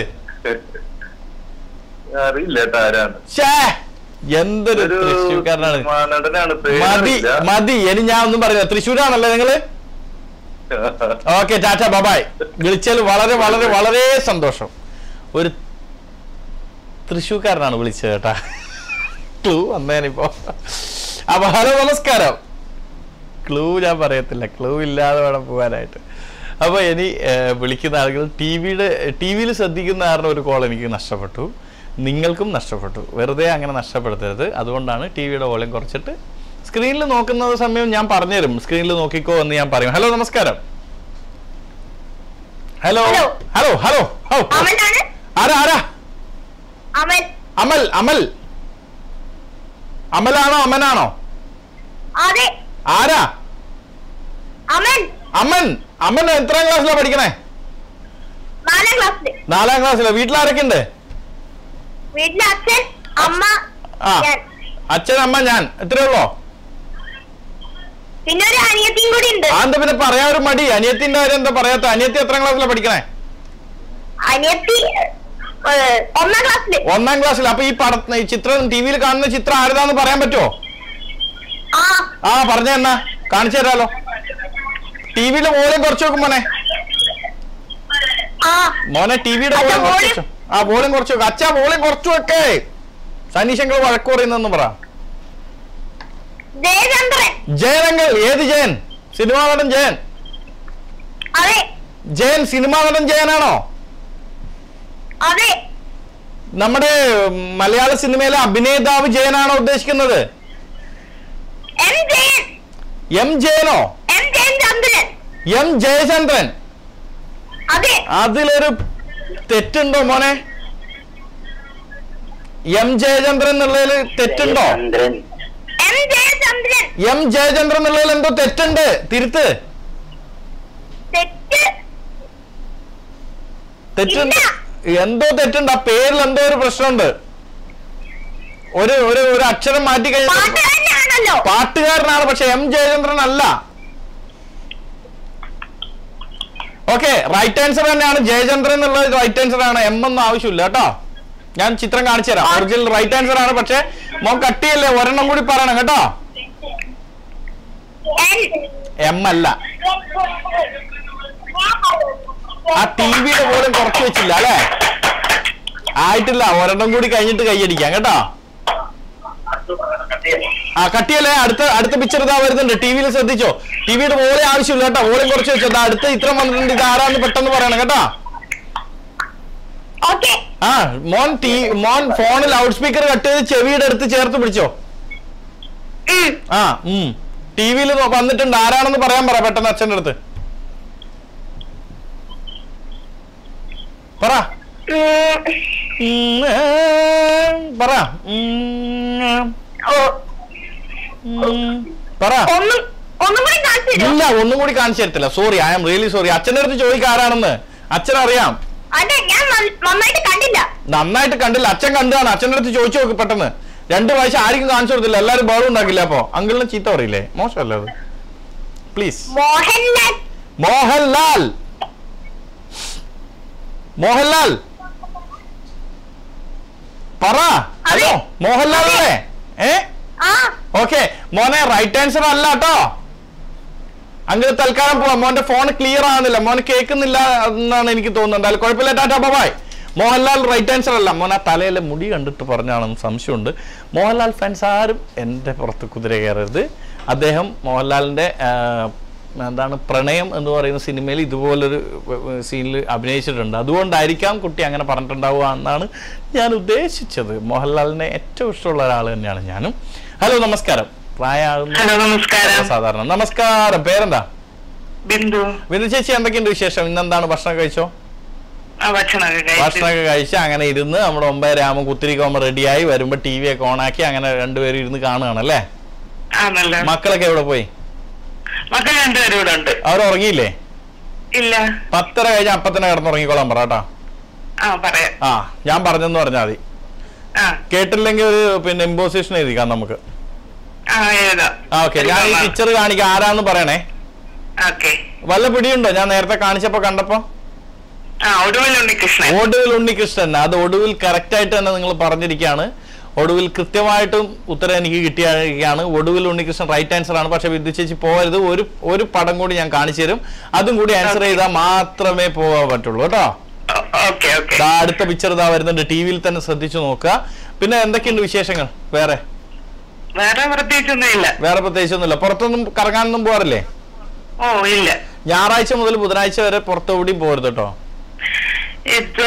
അറിയില്ല കേട്ടോ ആരാണ് ഷേ എന്തൊരു ഒരു തൃശ്ശൂർക്കാരനാണ് സിനിമാ നടനാണ് മതി പേരറിയില്ല. മതി ഇനി ഞാൻ ഒന്നും പറയുന്നത് തൃശ്ശൂരാണല്ലേ നിങ്ങള് ഓക്കെ ടാറ്റ ബബായ് വിളിച്ചാൽ വളരെ വളരെ വളരെ സന്തോഷം ഒരു തൃശ്ശൂർക്കാരനാണ് വിളിച്ചത് കേട്ടാ ക്ലൂ വന്നേനിപ്പോ അപ്പൊ ഹലോ നമസ്കാരം ക്ലൂ ഞാൻ പറയത്തില്ല ക്ലൂ ഇല്ലാതെ വേണം പോകാനായിട്ട് അപ്പോൾ ഇനി ഏർ, വിളിക്കുന്ന ആളുകൾ ടി വിയുടെ ടി വിയിൽ ശ്രദ്ധിക്കുന്ന കാരണം ഒരു കോൾ എനിക്ക് നഷ്ടപ്പെട്ടു നിങ്ങൾക്കും നഷ്ടപ്പെട്ടു വെറുതെ അങ്ങനെ നഷ്ടപ്പെടുത്തരുത് അതുകൊണ്ടാണ് ടി വിയുടെ വോളിയം കുറച്ചിട്ട് സ്ക്രീനിൽ നോക്കുന്ന സമയം ഞാൻ പറഞ്ഞുതരും സ്ക്രീനിൽ നോക്കിക്കോ എന്ന് ഞാൻ പറയും ഹലോ നമസ്കാരം ഹലോ ഹലോ. ഹലോ ഹലോ ഹോ അമലാണ് ആരാ ആരാ അമൽ അമൽ അമൽ അമലാണോ അമനാണോ അതെ ആരാ അമൻ അമൻ അമൻ എത്രാം ക്ലാസ്സിലാ പഠിക്കണേ നാലാം ക്ലാസ്സില് നാലാം ക്ലാസ്സിലോ വീട്ടിലാരൊക്കെ ഉണ്ട് വീട്ടിലെ അച്ഛൻ അമ്മ ആ ഞാൻ അച്ഛൻ അമ്മ ഞാൻ എത്രയേ ഉള്ളോ പിന്നെ ഒരു അനിയത്തിയും കൂടി ഉണ്ട് ആ എന്താ പിന്നെ പറയാൻ ഒരു മടി അനിയത്തിന്റെ കാര്യം എന്താ പറയാത്ത അനിയത്തി എത്രാം ക്ലാസ്സിലാ പഠിക്കണേ അനിയത്തി ഏ, ഒന്നാം ക്ലാസ്സില് ഒന്നാം ക്ലാസ്സിൽ അപ്പൊ ഈ പട ഈ ചിത്രം ടി വിയിൽ കാണുന്ന ചിത്രം ആരുതാന്ന് പറയാൻ പറ്റുമോ ആ ആ പറഞ്ഞ എന്നാ കാണിച്ചു തരാലോ ടി വിയിലെ വോളിയം കുറച്ച് വെക്കും മോനെ ആ മോനെ ടി വിയുടെ അച്ഛാ, വോളിയം കുറച്ച് volume- വെച്ചോ. ആ വോളിയം കുറച്ച് വെക്കും അച്ഛാ വോളിയം കുറച്ച് വെക്കേ സനീഷങ്ങൾ വഴക്ക് പറയുന്നെന്ന് പറ ജയചന്ദ്രൻ ജയനങ്ങൾ ഏത് ജയൻ സിനിമാ നടൻ ജയൻ അതെ ജയൻ സിനിമാ നടൻ ജയനാണോ അതെ നമ്മുടെ മലയാള സിനിമയിലെ അഭിനേതാവ് ജയനാണോ ഉദ്ദേശിക്കുന്നത് എം ജയൻ എം ജയനോ എം ജയൻ ചന്ദ്രൻ എം ജയചന്ദ്രൻ അതെ അതിലൊരു തെറ്റുണ്ടോ മോനെ എം ജയചന്ദ്രൻ എന്നുള്ളതിൽ തെറ്റുണ്ടോ എം ജയചന്ദ്രൻ എം ജയചന്ദ്രൻ എന്നുള്ളതിൽ എന്തോ തെറ്റുണ്ട് തിരുത്ത് തെറ്റ് തെറ്റുണ്ട് ഇല്ല. എന്തോ തെറ്റുണ്ട് ആ പേരിൽ എന്തോ ഒരു പ്രശ്നമുണ്ട് ഒരു ഒരു ഒരു അക്ഷരം മാറ്റി കഴിഞ്ഞാൽ പാട്ട് തന്നെയാണല്ലോ പാട്ടുകാരനാണ് പക്ഷെ എം ജയചന്ദ്രൻ അല്ല ഓക്കെ റൈറ്റ് ആൻസർ തന്നെയാണ് ജയചന്ദ്രൻ എന്നുള്ളത് റൈറ്റ് ആൻസർ ആണ് എം ഒന്നും ആവശ്യമില്ല കേട്ടോ ഞാൻ ചിത്രം കാണിച്ചു തരാം ഒറിജിനൽ റൈറ്റ് ആൻസർ ആണ് പക്ഷെ മോൻ കട്ടിയല്ലേ ഒരെണ്ണം കൂടി പറയണം കേട്ടോ എൻ എം അല്ല ആ ടി വിയുടെ പോലും കുറച്ച് വെച്ചില്ല അല്ലേ ആയിട്ടില്ല ഒരെണ്ണം കൂടി കഴിഞ്ഞിട്ട് കൈയടിക്കാം കേട്ടോ ആ കട്ടിയല്ലേ അടുത്ത അടുത്ത പിക്ചർ ഇതാ വരുന്നുണ്ട് ടി വിയിൽ ശ്രദ്ധിച്ചോ ടി വിയുടെ വോളി ആവശ്യമില്ല കേട്ടോ വോളിയം കുറച്ച് വെച്ചോ ദാ അടുത്ത ഇത്രം വന്നിട്ടുണ്ട് ഇത് ആരാന്ന് പെട്ടെന്ന് പറയണം കേട്ടോ ഓക്കെ ആ മോൻ ടി മോൻ ഫോണിൽ ലൗഡ് സ്പീക്കർ കട്ട് ചെയ്ത് ചെവിയുടെ അടുത്ത് ചേർത്ത് പിടിച്ചോ ആ ഉം ടി വിയിൽ വന്നിട്ടുണ്ട് ആരാണെന്ന് പറയാൻ പറ പെട്ടെന്ന് അച്ഛൻ്റെ അടുത്ത് പറ ഉം, ഏ, പറ ഉം, ഉം, പറ ഒന്നും ഒന്നും കൂടി കാണിച്ചു തരുമോ ഇല്ല ഒന്നും കൂടി കാണിച്ചു തരത്തില്ല sorry I am really sorry അച്ഛൻ്റെ അടുത്ത് ചോദിക്കുക ആരാണെന്ന് അച്ഛൻ അറിയാം അതെ ഞാൻ നന്ന- നന്നായിട്ട് കണ്ടില്ല നന്നായിട്ട് കണ്ടില്ല അച്ഛൻ കണ്ടാണ് അച്ഛൻ്റെ അടുത്ത് ചോദിച്ചു നോക്ക് പെട്ടെന്ന് രണ്ടു പ്രാവശ്യം ആർക്കും കാണിച്ചു കൊടുത്തില്ല എല്ലാരും ബഹളം ഉണ്ടാക്കില്ല അപ്പൊ അങ്കിളിന് ചീത്ത പറയില്ലേ മോശമല്ലേ അത് പ്ലീസ് മോഹൻലാൽ മോഹൻലാൽ മോഹൻലാൽ പറ ഹലോ മോഹൻലാൽ അല്ലേ ഏ ആ ഓക്കെ മോനെ റൈറ്റ് ആൻസർ അല്ല കേട്ടോ അങ്ങനെ തൽക്കാലം പോവാം മോന്റെ ഫോൺ ക്ലിയർ ആവുന്നില്ല മോൻ കേൾക്കുന്നില്ല എന്നാണ് എനിക്ക് തോന്നുന്നത് എന്തായാലും കുഴപ്പമില്ല tata bye Mohanlal right answer അല്ല മോൻ ആ തലയിലെ മുടി കണ്ടിട്ട് പറഞ്ഞാണെന്ന് സംശയമുണ്ട് മോഹൻലാൽ ഫാൻസ് ആരും എൻ്റെ പുറത്ത് കുതിര കയറരുത് അദ്ദേഹം മോഹൻലാലിൻ്റെ ആ, എന്താണ് പ്രണയം എന്ന് പറയുന്ന സിനിമയിൽ ഇതുപോലൊരു സീനിൽ അഭിനയിച്ചിട്ടുണ്ട് അതുകൊണ്ടായിരിക്കാം കുട്ടി അങ്ങനെ പറഞ്ഞിട്ടുണ്ടാവുക എന്നാണ് ഞാൻ ഉദ്ദേശിച്ചത് മോഹൻലാലിനെ ഏറ്റവും ഇഷ്ടമുള്ള ഒരാൾ തന്നെയാണ് ഞാനും ഹലോ നമസ്കാരം പ്രായമാകുന്ന ഹലോ നമസ്കാരം സാധാരണ നമസ്കാരം പേരെന്താ ബിന്ദു വിനു ചേച്ചി എന്തൊക്കെയുണ്ട് വിശേഷം ഇന്നെന്താണ് ഭക്ഷണം കഴിച്ചോ ആ ഭക്ഷണമൊക്കെ കഴിച്ചു ഭക്ഷണമൊക്കെ കഴിച്ച് അങ്ങനെ ഇരുന്ന് നമ്മുടെ ഒമ്പതര ആകുമ്പോൾ കുത്തിരിക്കുമ്പോൾ റെഡിയായി വരുമ്പോൾ ടി വി ഒക്കെ ഓണാക്കി അങ്ങനെ രണ്ടുപേരും ഇരുന്ന് കാണുകയാണ് അല്ലേ ആണല്ലോ മക്കളൊക്കെ എവിടെ പോയി മക്കൾ രണ്ടുപേരും ഇവിടെ ഉണ്ട് അവർ ഉറങ്ങിയില്ലേ ഇല്ല പത്തര കഴിഞ്ഞ അപ്പൊ തന്നെ കിടന്നുറങ്ങിക്കോളാൻ പറ കേട്ടോ ആ പറയാം ആ ഞാൻ പറഞ്ഞെന്ന് പറഞ്ഞാൽ മതി ആ കേട്ടില്ലെങ്കിൽ ഒരു പിന്നെ ഇമ്പോസിഷൻ എഴുതിക്കാം നമുക്ക് ആ എഴുതാം ആ ഓക്കെ ഞാൻ ഈ പിക്ചർ കാണിക്കാം ആരാന്ന് പറയണേ ഓക്കെ വല്ല പിടിയുണ്ടോ ഞാൻ നേരത്തെ കാണിച്ചപ്പോ കണ്ടപ്പോ ആ ഒടുവിൽ ഉണ്ണികൃഷ്ണൻ ഒടുവിൽ ഉണ്ണികൃഷ്ണൻ അത് ഒടുവിൽ കറക്റ്റ് ആയിട്ട് തന്നെ നിങ്ങൾ പറഞ്ഞിരിക്കുകയാണ് ഒടുവിൽ കൃത്യമായിട്ടും ഉത്തരം എനിക്ക് കിട്ടിയാണ് ഒടുവിൽ ഉണ്ണികൃഷ്ണൻ റൈറ്റ് ആൻസർ ആണ് പക്ഷെ വിദ്യ ചേച്ചി പോകരുത് ഒരു ഒരു പടം കൂടി ഞാൻ കാണിച്ചു തരും അതും കൂടി ആൻസർ ചെയ്താൽ മാത്രമേ പോകാൻ പറ്റുള്ളൂ കേട്ടോ ഓക്കെ ഓക്കെ ദാ അടുത്ത പിക്ചർ ഇതാ വരുന്നുണ്ട് ടി വിയിൽ തന്നെ ശ്രദ്ധിച്ചു നോക്കുക പിന്നെ എന്തൊക്കെയുണ്ട് വിശേഷങ്ങൾ വേറെ വേറെ പ്രത്യേകിച്ചൊന്നും ഇല്ല വേറെ പ്രത്യേകിച്ചൊന്നുമില്ല പുറത്തൊന്നും കറങ്ങാനൊന്നും പോകാറില്ലേ ഓ ഇല്ല ഞായറാഴ്ച മുതൽ ബുധനാഴ്ച വരെ പുറത്ത് എവിടെയും പോകരുത് കേട്ടോ ഇത്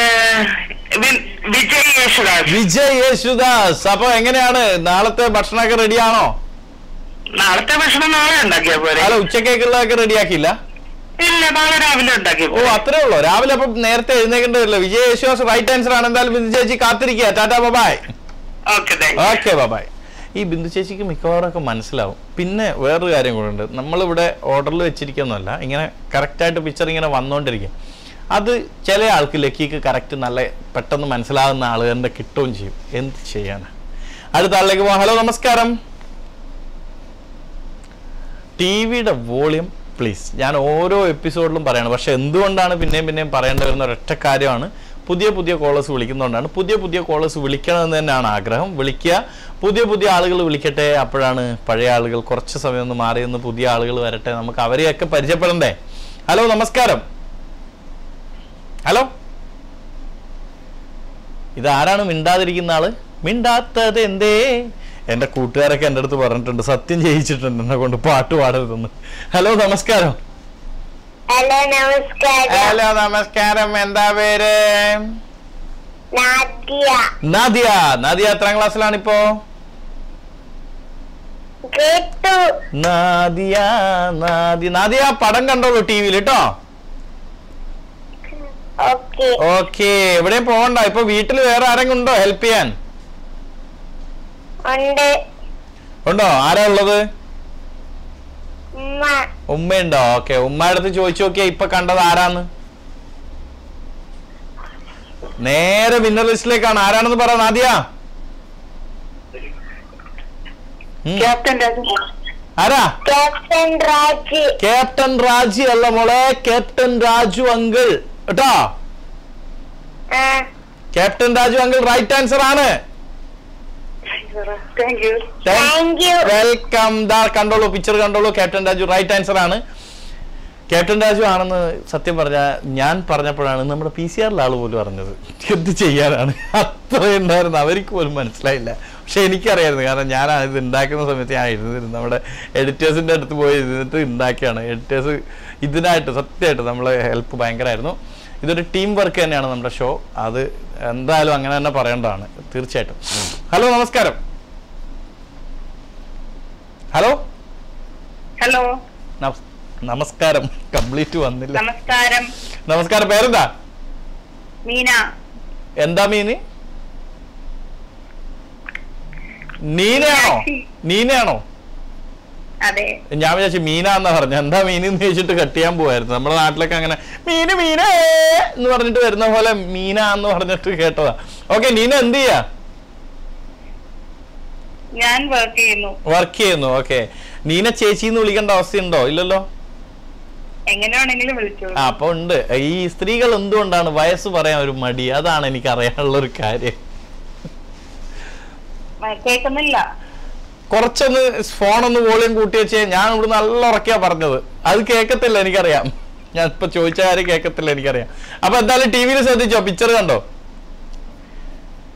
വി- വിജയ് യേശുദാസ് വിജയ് യേശുദാസ് അപ്പൊ എങ്ങനെയാണ് നാളത്തെ ഭക്ഷണമൊക്കെ റെഡിയാണോ നാളത്തെ ഭക്ഷണം നാളെ ഉണ്ടാക്കിയാ പോരെ അല്ല ഉച്ചക്കേക്കുള്ളതൊക്കെ റെഡിയാക്കിയില്ല ഇല്ല നാളെ രാവിലെ ഉണ്ടാക്കിയ ഓ അത്രേ ഉള്ളൂ രാവിലെ അപ്പൊ നേരത്തെ എഴുന്നേക്കേണ്ടി വരില്ല വിജയ് യേശുദാസ് റൈറ്റ് ആൻസർ ആണ് എന്തായാലും ബിന്ദു ചേച്ചി കാത്തിരിക്കുക tata bye bye okay thank okay bye bye ഈ ബിന്ദു ചേച്ചിക്ക് മിക്കവാറൊക്കെ മനസ്സിലാവും പിന്നെ വേറൊരു കാര്യം കൂടെ ഉണ്ട് നമ്മളിവിടെ ഓർഡറിൽ വെച്ചിരിക്കുന്നതല്ല ഇങ്ങനെ കറക്റ്റായിട്ട് പിക്ചർ ഇങ്ങനെ വന്നുകൊണ്ടിരിക്കും അത് ചില ആൾക്ക് ലക്കിക്ക് കറക്റ്റ് നല്ല പെട്ടെന്ന് മനസ്സിലാകുന്ന ആളുകളുടെ കിട്ടുകയും ചെയ്യും എന്ത് ചെയ്യാനാ അടുത്ത ആളിലേക്ക് പോകാം ഹലോ നമസ്കാരം ടി വിയുടെ വോളിയം പ്ലീസ് ഞാൻ ഓരോ എപ്പിസോഡിലും പറയണം പക്ഷെ എന്തുകൊണ്ടാണ് പിന്നെയും പിന്നെയും പറയേണ്ടി വരുന്ന ഒരൊറ്റ കാര്യമാണ് പുതിയ പുതിയ കോളേഴ്സ് വിളിക്കുന്നതുകൊണ്ടാണ് പുതിയ പുതിയ കോളേഴ്സ് വിളിക്കണമെന്ന് തന്നെയാണ് ആഗ്രഹം വിളിക്കുക പുതിയ പുതിയ ആളുകൾ വിളിക്കട്ടെ അപ്പോഴാണ് പഴയ ആളുകൾ കുറച്ച് സമയം ഒന്ന് മാറി നിന്ന് പുതിയ ആളുകൾ വരട്ടെ നമുക്ക് അവരെയൊക്കെ പരിചയപ്പെടണ്ടേ ഹലോ നമസ്കാരം ഹലോ ഇതാരാണ് മിണ്ടാതിരിക്കുന്ന ആള് മിണ്ടാത്തത് എന്തേ എന്റെ കൂട്ടുകാരൊക്കെ എൻ്റെ അടുത്ത് പറഞ്ഞിട്ടുണ്ട് സത്യം ചെയ്യിച്ചിട്ടുണ്ട് എന്നെ കൊണ്ട് പാട്ട് പാടരുതെന്ന് ഹലോ നമസ്കാരം ഹലോ നമസ്കാരം ഹലോ നമസ്കാരം എന്താ പേര് നാദ്യ നാദിയ നാദിയ എത്രാം ക്ലാസ്സിലാണ് ഇപ്പോ കേട്ടു നാദിയ നാദിയ നാദിയ പടം കണ്ടോളൂ ടി വിയിൽ കേട്ടോ ഓക്കെ ഓക്കെ എവിടെയും പോകണ്ട ഇപ്പൊ വീട്ടിൽ വേറെ ആരെങ്കിലും ഉണ്ടോ ഹെൽപ്പ് ചെയ്യാൻ ഉണ്ട് ഉണ്ടോ ആരാ ഉള്ളത് ഉമ്മ ഉമ്മയുണ്ടോ ഓക്കെ ഉമ്മയുടെ അടുത്ത് ചോദിച്ചു നോക്കിയാ ഇപ്പൊ കണ്ടത് ആരാന്ന് നേരെ വിന്നർ ലിസ്റ്റിലേക്കാണ് ആരാണെന്ന് പറ നാദിയ ഉം. ക്യാപ്റ്റൻ രാജു ആരാ ക്യാപ്റ്റൻ രാജ് ക്യാപ്റ്റൻ രാജു അല്ല മോളെ ക്യാപ്റ്റൻ രാജു അങ്കിൾ കേട്ടോ ആ captain Raju uncle right answer ആണ് thank you thank you welcome ദാ കണ്ടോളൂ പിക്ചർ കണ്ടോളൂ ക്യാപ്റ്റൻ രാജു റൈറ്റ് ആൻസർ ആണ് ക്യാപ്റ്റൻ രാജു ആണെന്ന് സത്യം പറഞ്ഞ ഞാൻ പറഞ്ഞപ്പോഴാണ് നമ്മുടെ പി സി ആറിലെ ആള് പോലും അറിഞ്ഞത് എന്ത് ചെയ്യാനാണ് അത്ര ഉണ്ടായിരുന്നു അവർക്ക് പോലും മനസ്സിലായില്ല പക്ഷെ എനിക്കറിയായിരുന്നു കാരണം ഞാൻ ഇത് ഉണ്ടാക്കുന്ന സമയത്ത് ഞാൻ ഇരുന്നിരുന്നു നമ്മുടെ എഡിറ്റേഴ്സിന്റെ അടുത്ത് പോയി ഇരുന്നിട്ട് ഉണ്ടാക്കിയാണ് എഡിറ്റേഴ്സ് ഇതിനായിട്ട് സത്യമായിട്ട് നമ്മളെ ഹെൽപ്പ് ഭയങ്കരമായിരുന്നു ഇതൊരു ടീം വർക്ക് തന്നെയാണ് നമ്മുടെ ഷോ അത് എന്തായാലും അങ്ങനെ തന്നെ പറയേണ്ടതാണ് തീർച്ചയായിട്ടും ഹലോ നമസ്കാരം ഹലോ ഹലോ നമസ്- നമസ്കാരം കംപ്ലീറ്റ് വന്നില്ല നമസ്കാരം നമസ്കാരം പേരെന്താ മീന എന്താ മീന് നീനയാണോ നീനയാണോ അതെ ഞാൻ വിചാരിച്ചു മീന എന്നാ പറഞ്ഞു എന്താ മീൻ എന്ന് ചോദിച്ചിട്ട് കട്ട് ചെയ്യാൻ പോവായിരുന്നു നമ്മുടെ നാട്ടിലൊക്കെ അങ്ങനെ മീന് മീന എന്ന് പറഞ്ഞിട്ട് വരുന്ന പോലെ മീന എന്ന് പറഞ്ഞിട്ട് കേട്ടതാ ഓക്കെ നീന എന്ത് ചെയ്യാ ഞാൻ വർക്ക് ചെയ്യുന്നു വർക്ക് ചെയ്യുന്നു ഓക്കെ നീന ചേച്ചി എന്ന് വിളിക്കേണ്ട അവസ്ഥയുണ്ടോ ഇല്ലല്ലോ എങ്ങനെ വേണമെങ്കിലും വിളിച്ചോളൂ ആ അപ്പൊ ഉണ്ട് ഈ സ്ത്രീകൾ എന്തുകൊണ്ടാണ് വയസ്സ് പറയാൻ ഒരു മടി അതാണ് എനിക്ക് അറിയാനുള്ള ഒരു കാര്യം ആ, കേൾക്കുന്നില്ല കുറച്ചൊന്ന് ഫോണൊന്ന് വോളിയം കൂട്ടി വെച്ചേ ഞാൻ ഇവിടെ നല്ല ഉറക്കിയാ പറഞ്ഞത് അത് കേൾക്കത്തില്ല എനിക്കറിയാം ഞാൻ ഇപ്പൊ ചോദിച്ച കാര്യം കേൾക്കത്തില്ല എനിക്കറിയാം അപ്പൊ എന്തായാലും ടി വിയിൽ ശ്രദ്ധിച്ചോ പിക്ചർ കണ്ടോ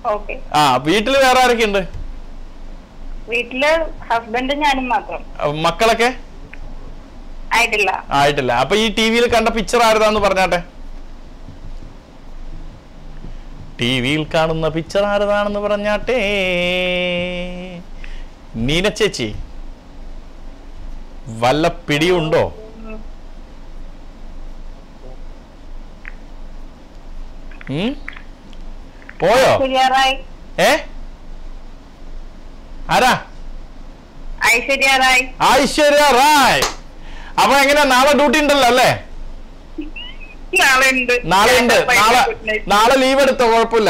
ഓക്കെ ആ വീട്ടിൽ വേറെ ആരൊക്കെ ഉണ്ട് വീട്ടില് ഹസ്ബൻഡും ഞാനും മാത്രം മക്കളൊക്കെ ആയിട്ടില്ല ആയിട്ടില്ല അപ്പൊ ഈ ടി വിയിൽ കണ്ട പിക്ചർ ആരുതാന്ന് പറഞ്ഞാട്ടെ ടി വിയിൽ കാണുന്ന പിക്ചർ ആരതാണെന്ന് പറഞ്ഞാട്ടെ നീന ചേച്ചി വല്ല പിടിയുണ്ടോ ഉം? പോയോ ഐശ്വര്യ റായ് ഏ ആരാ ഐശ്വര്യ റായ് ഐശ്വര്യ റായ് അപ്പൊ എങ്ങനെയാ നാളെ ഡ്യൂട്ടി ഉണ്ടല്ലോ അല്ലേ നാളെ ഉണ്ട് നാളെ ഉണ്ട് നാളെ നാളെ ലീവ് എടുത്തോ കുഴപ്പമില്ല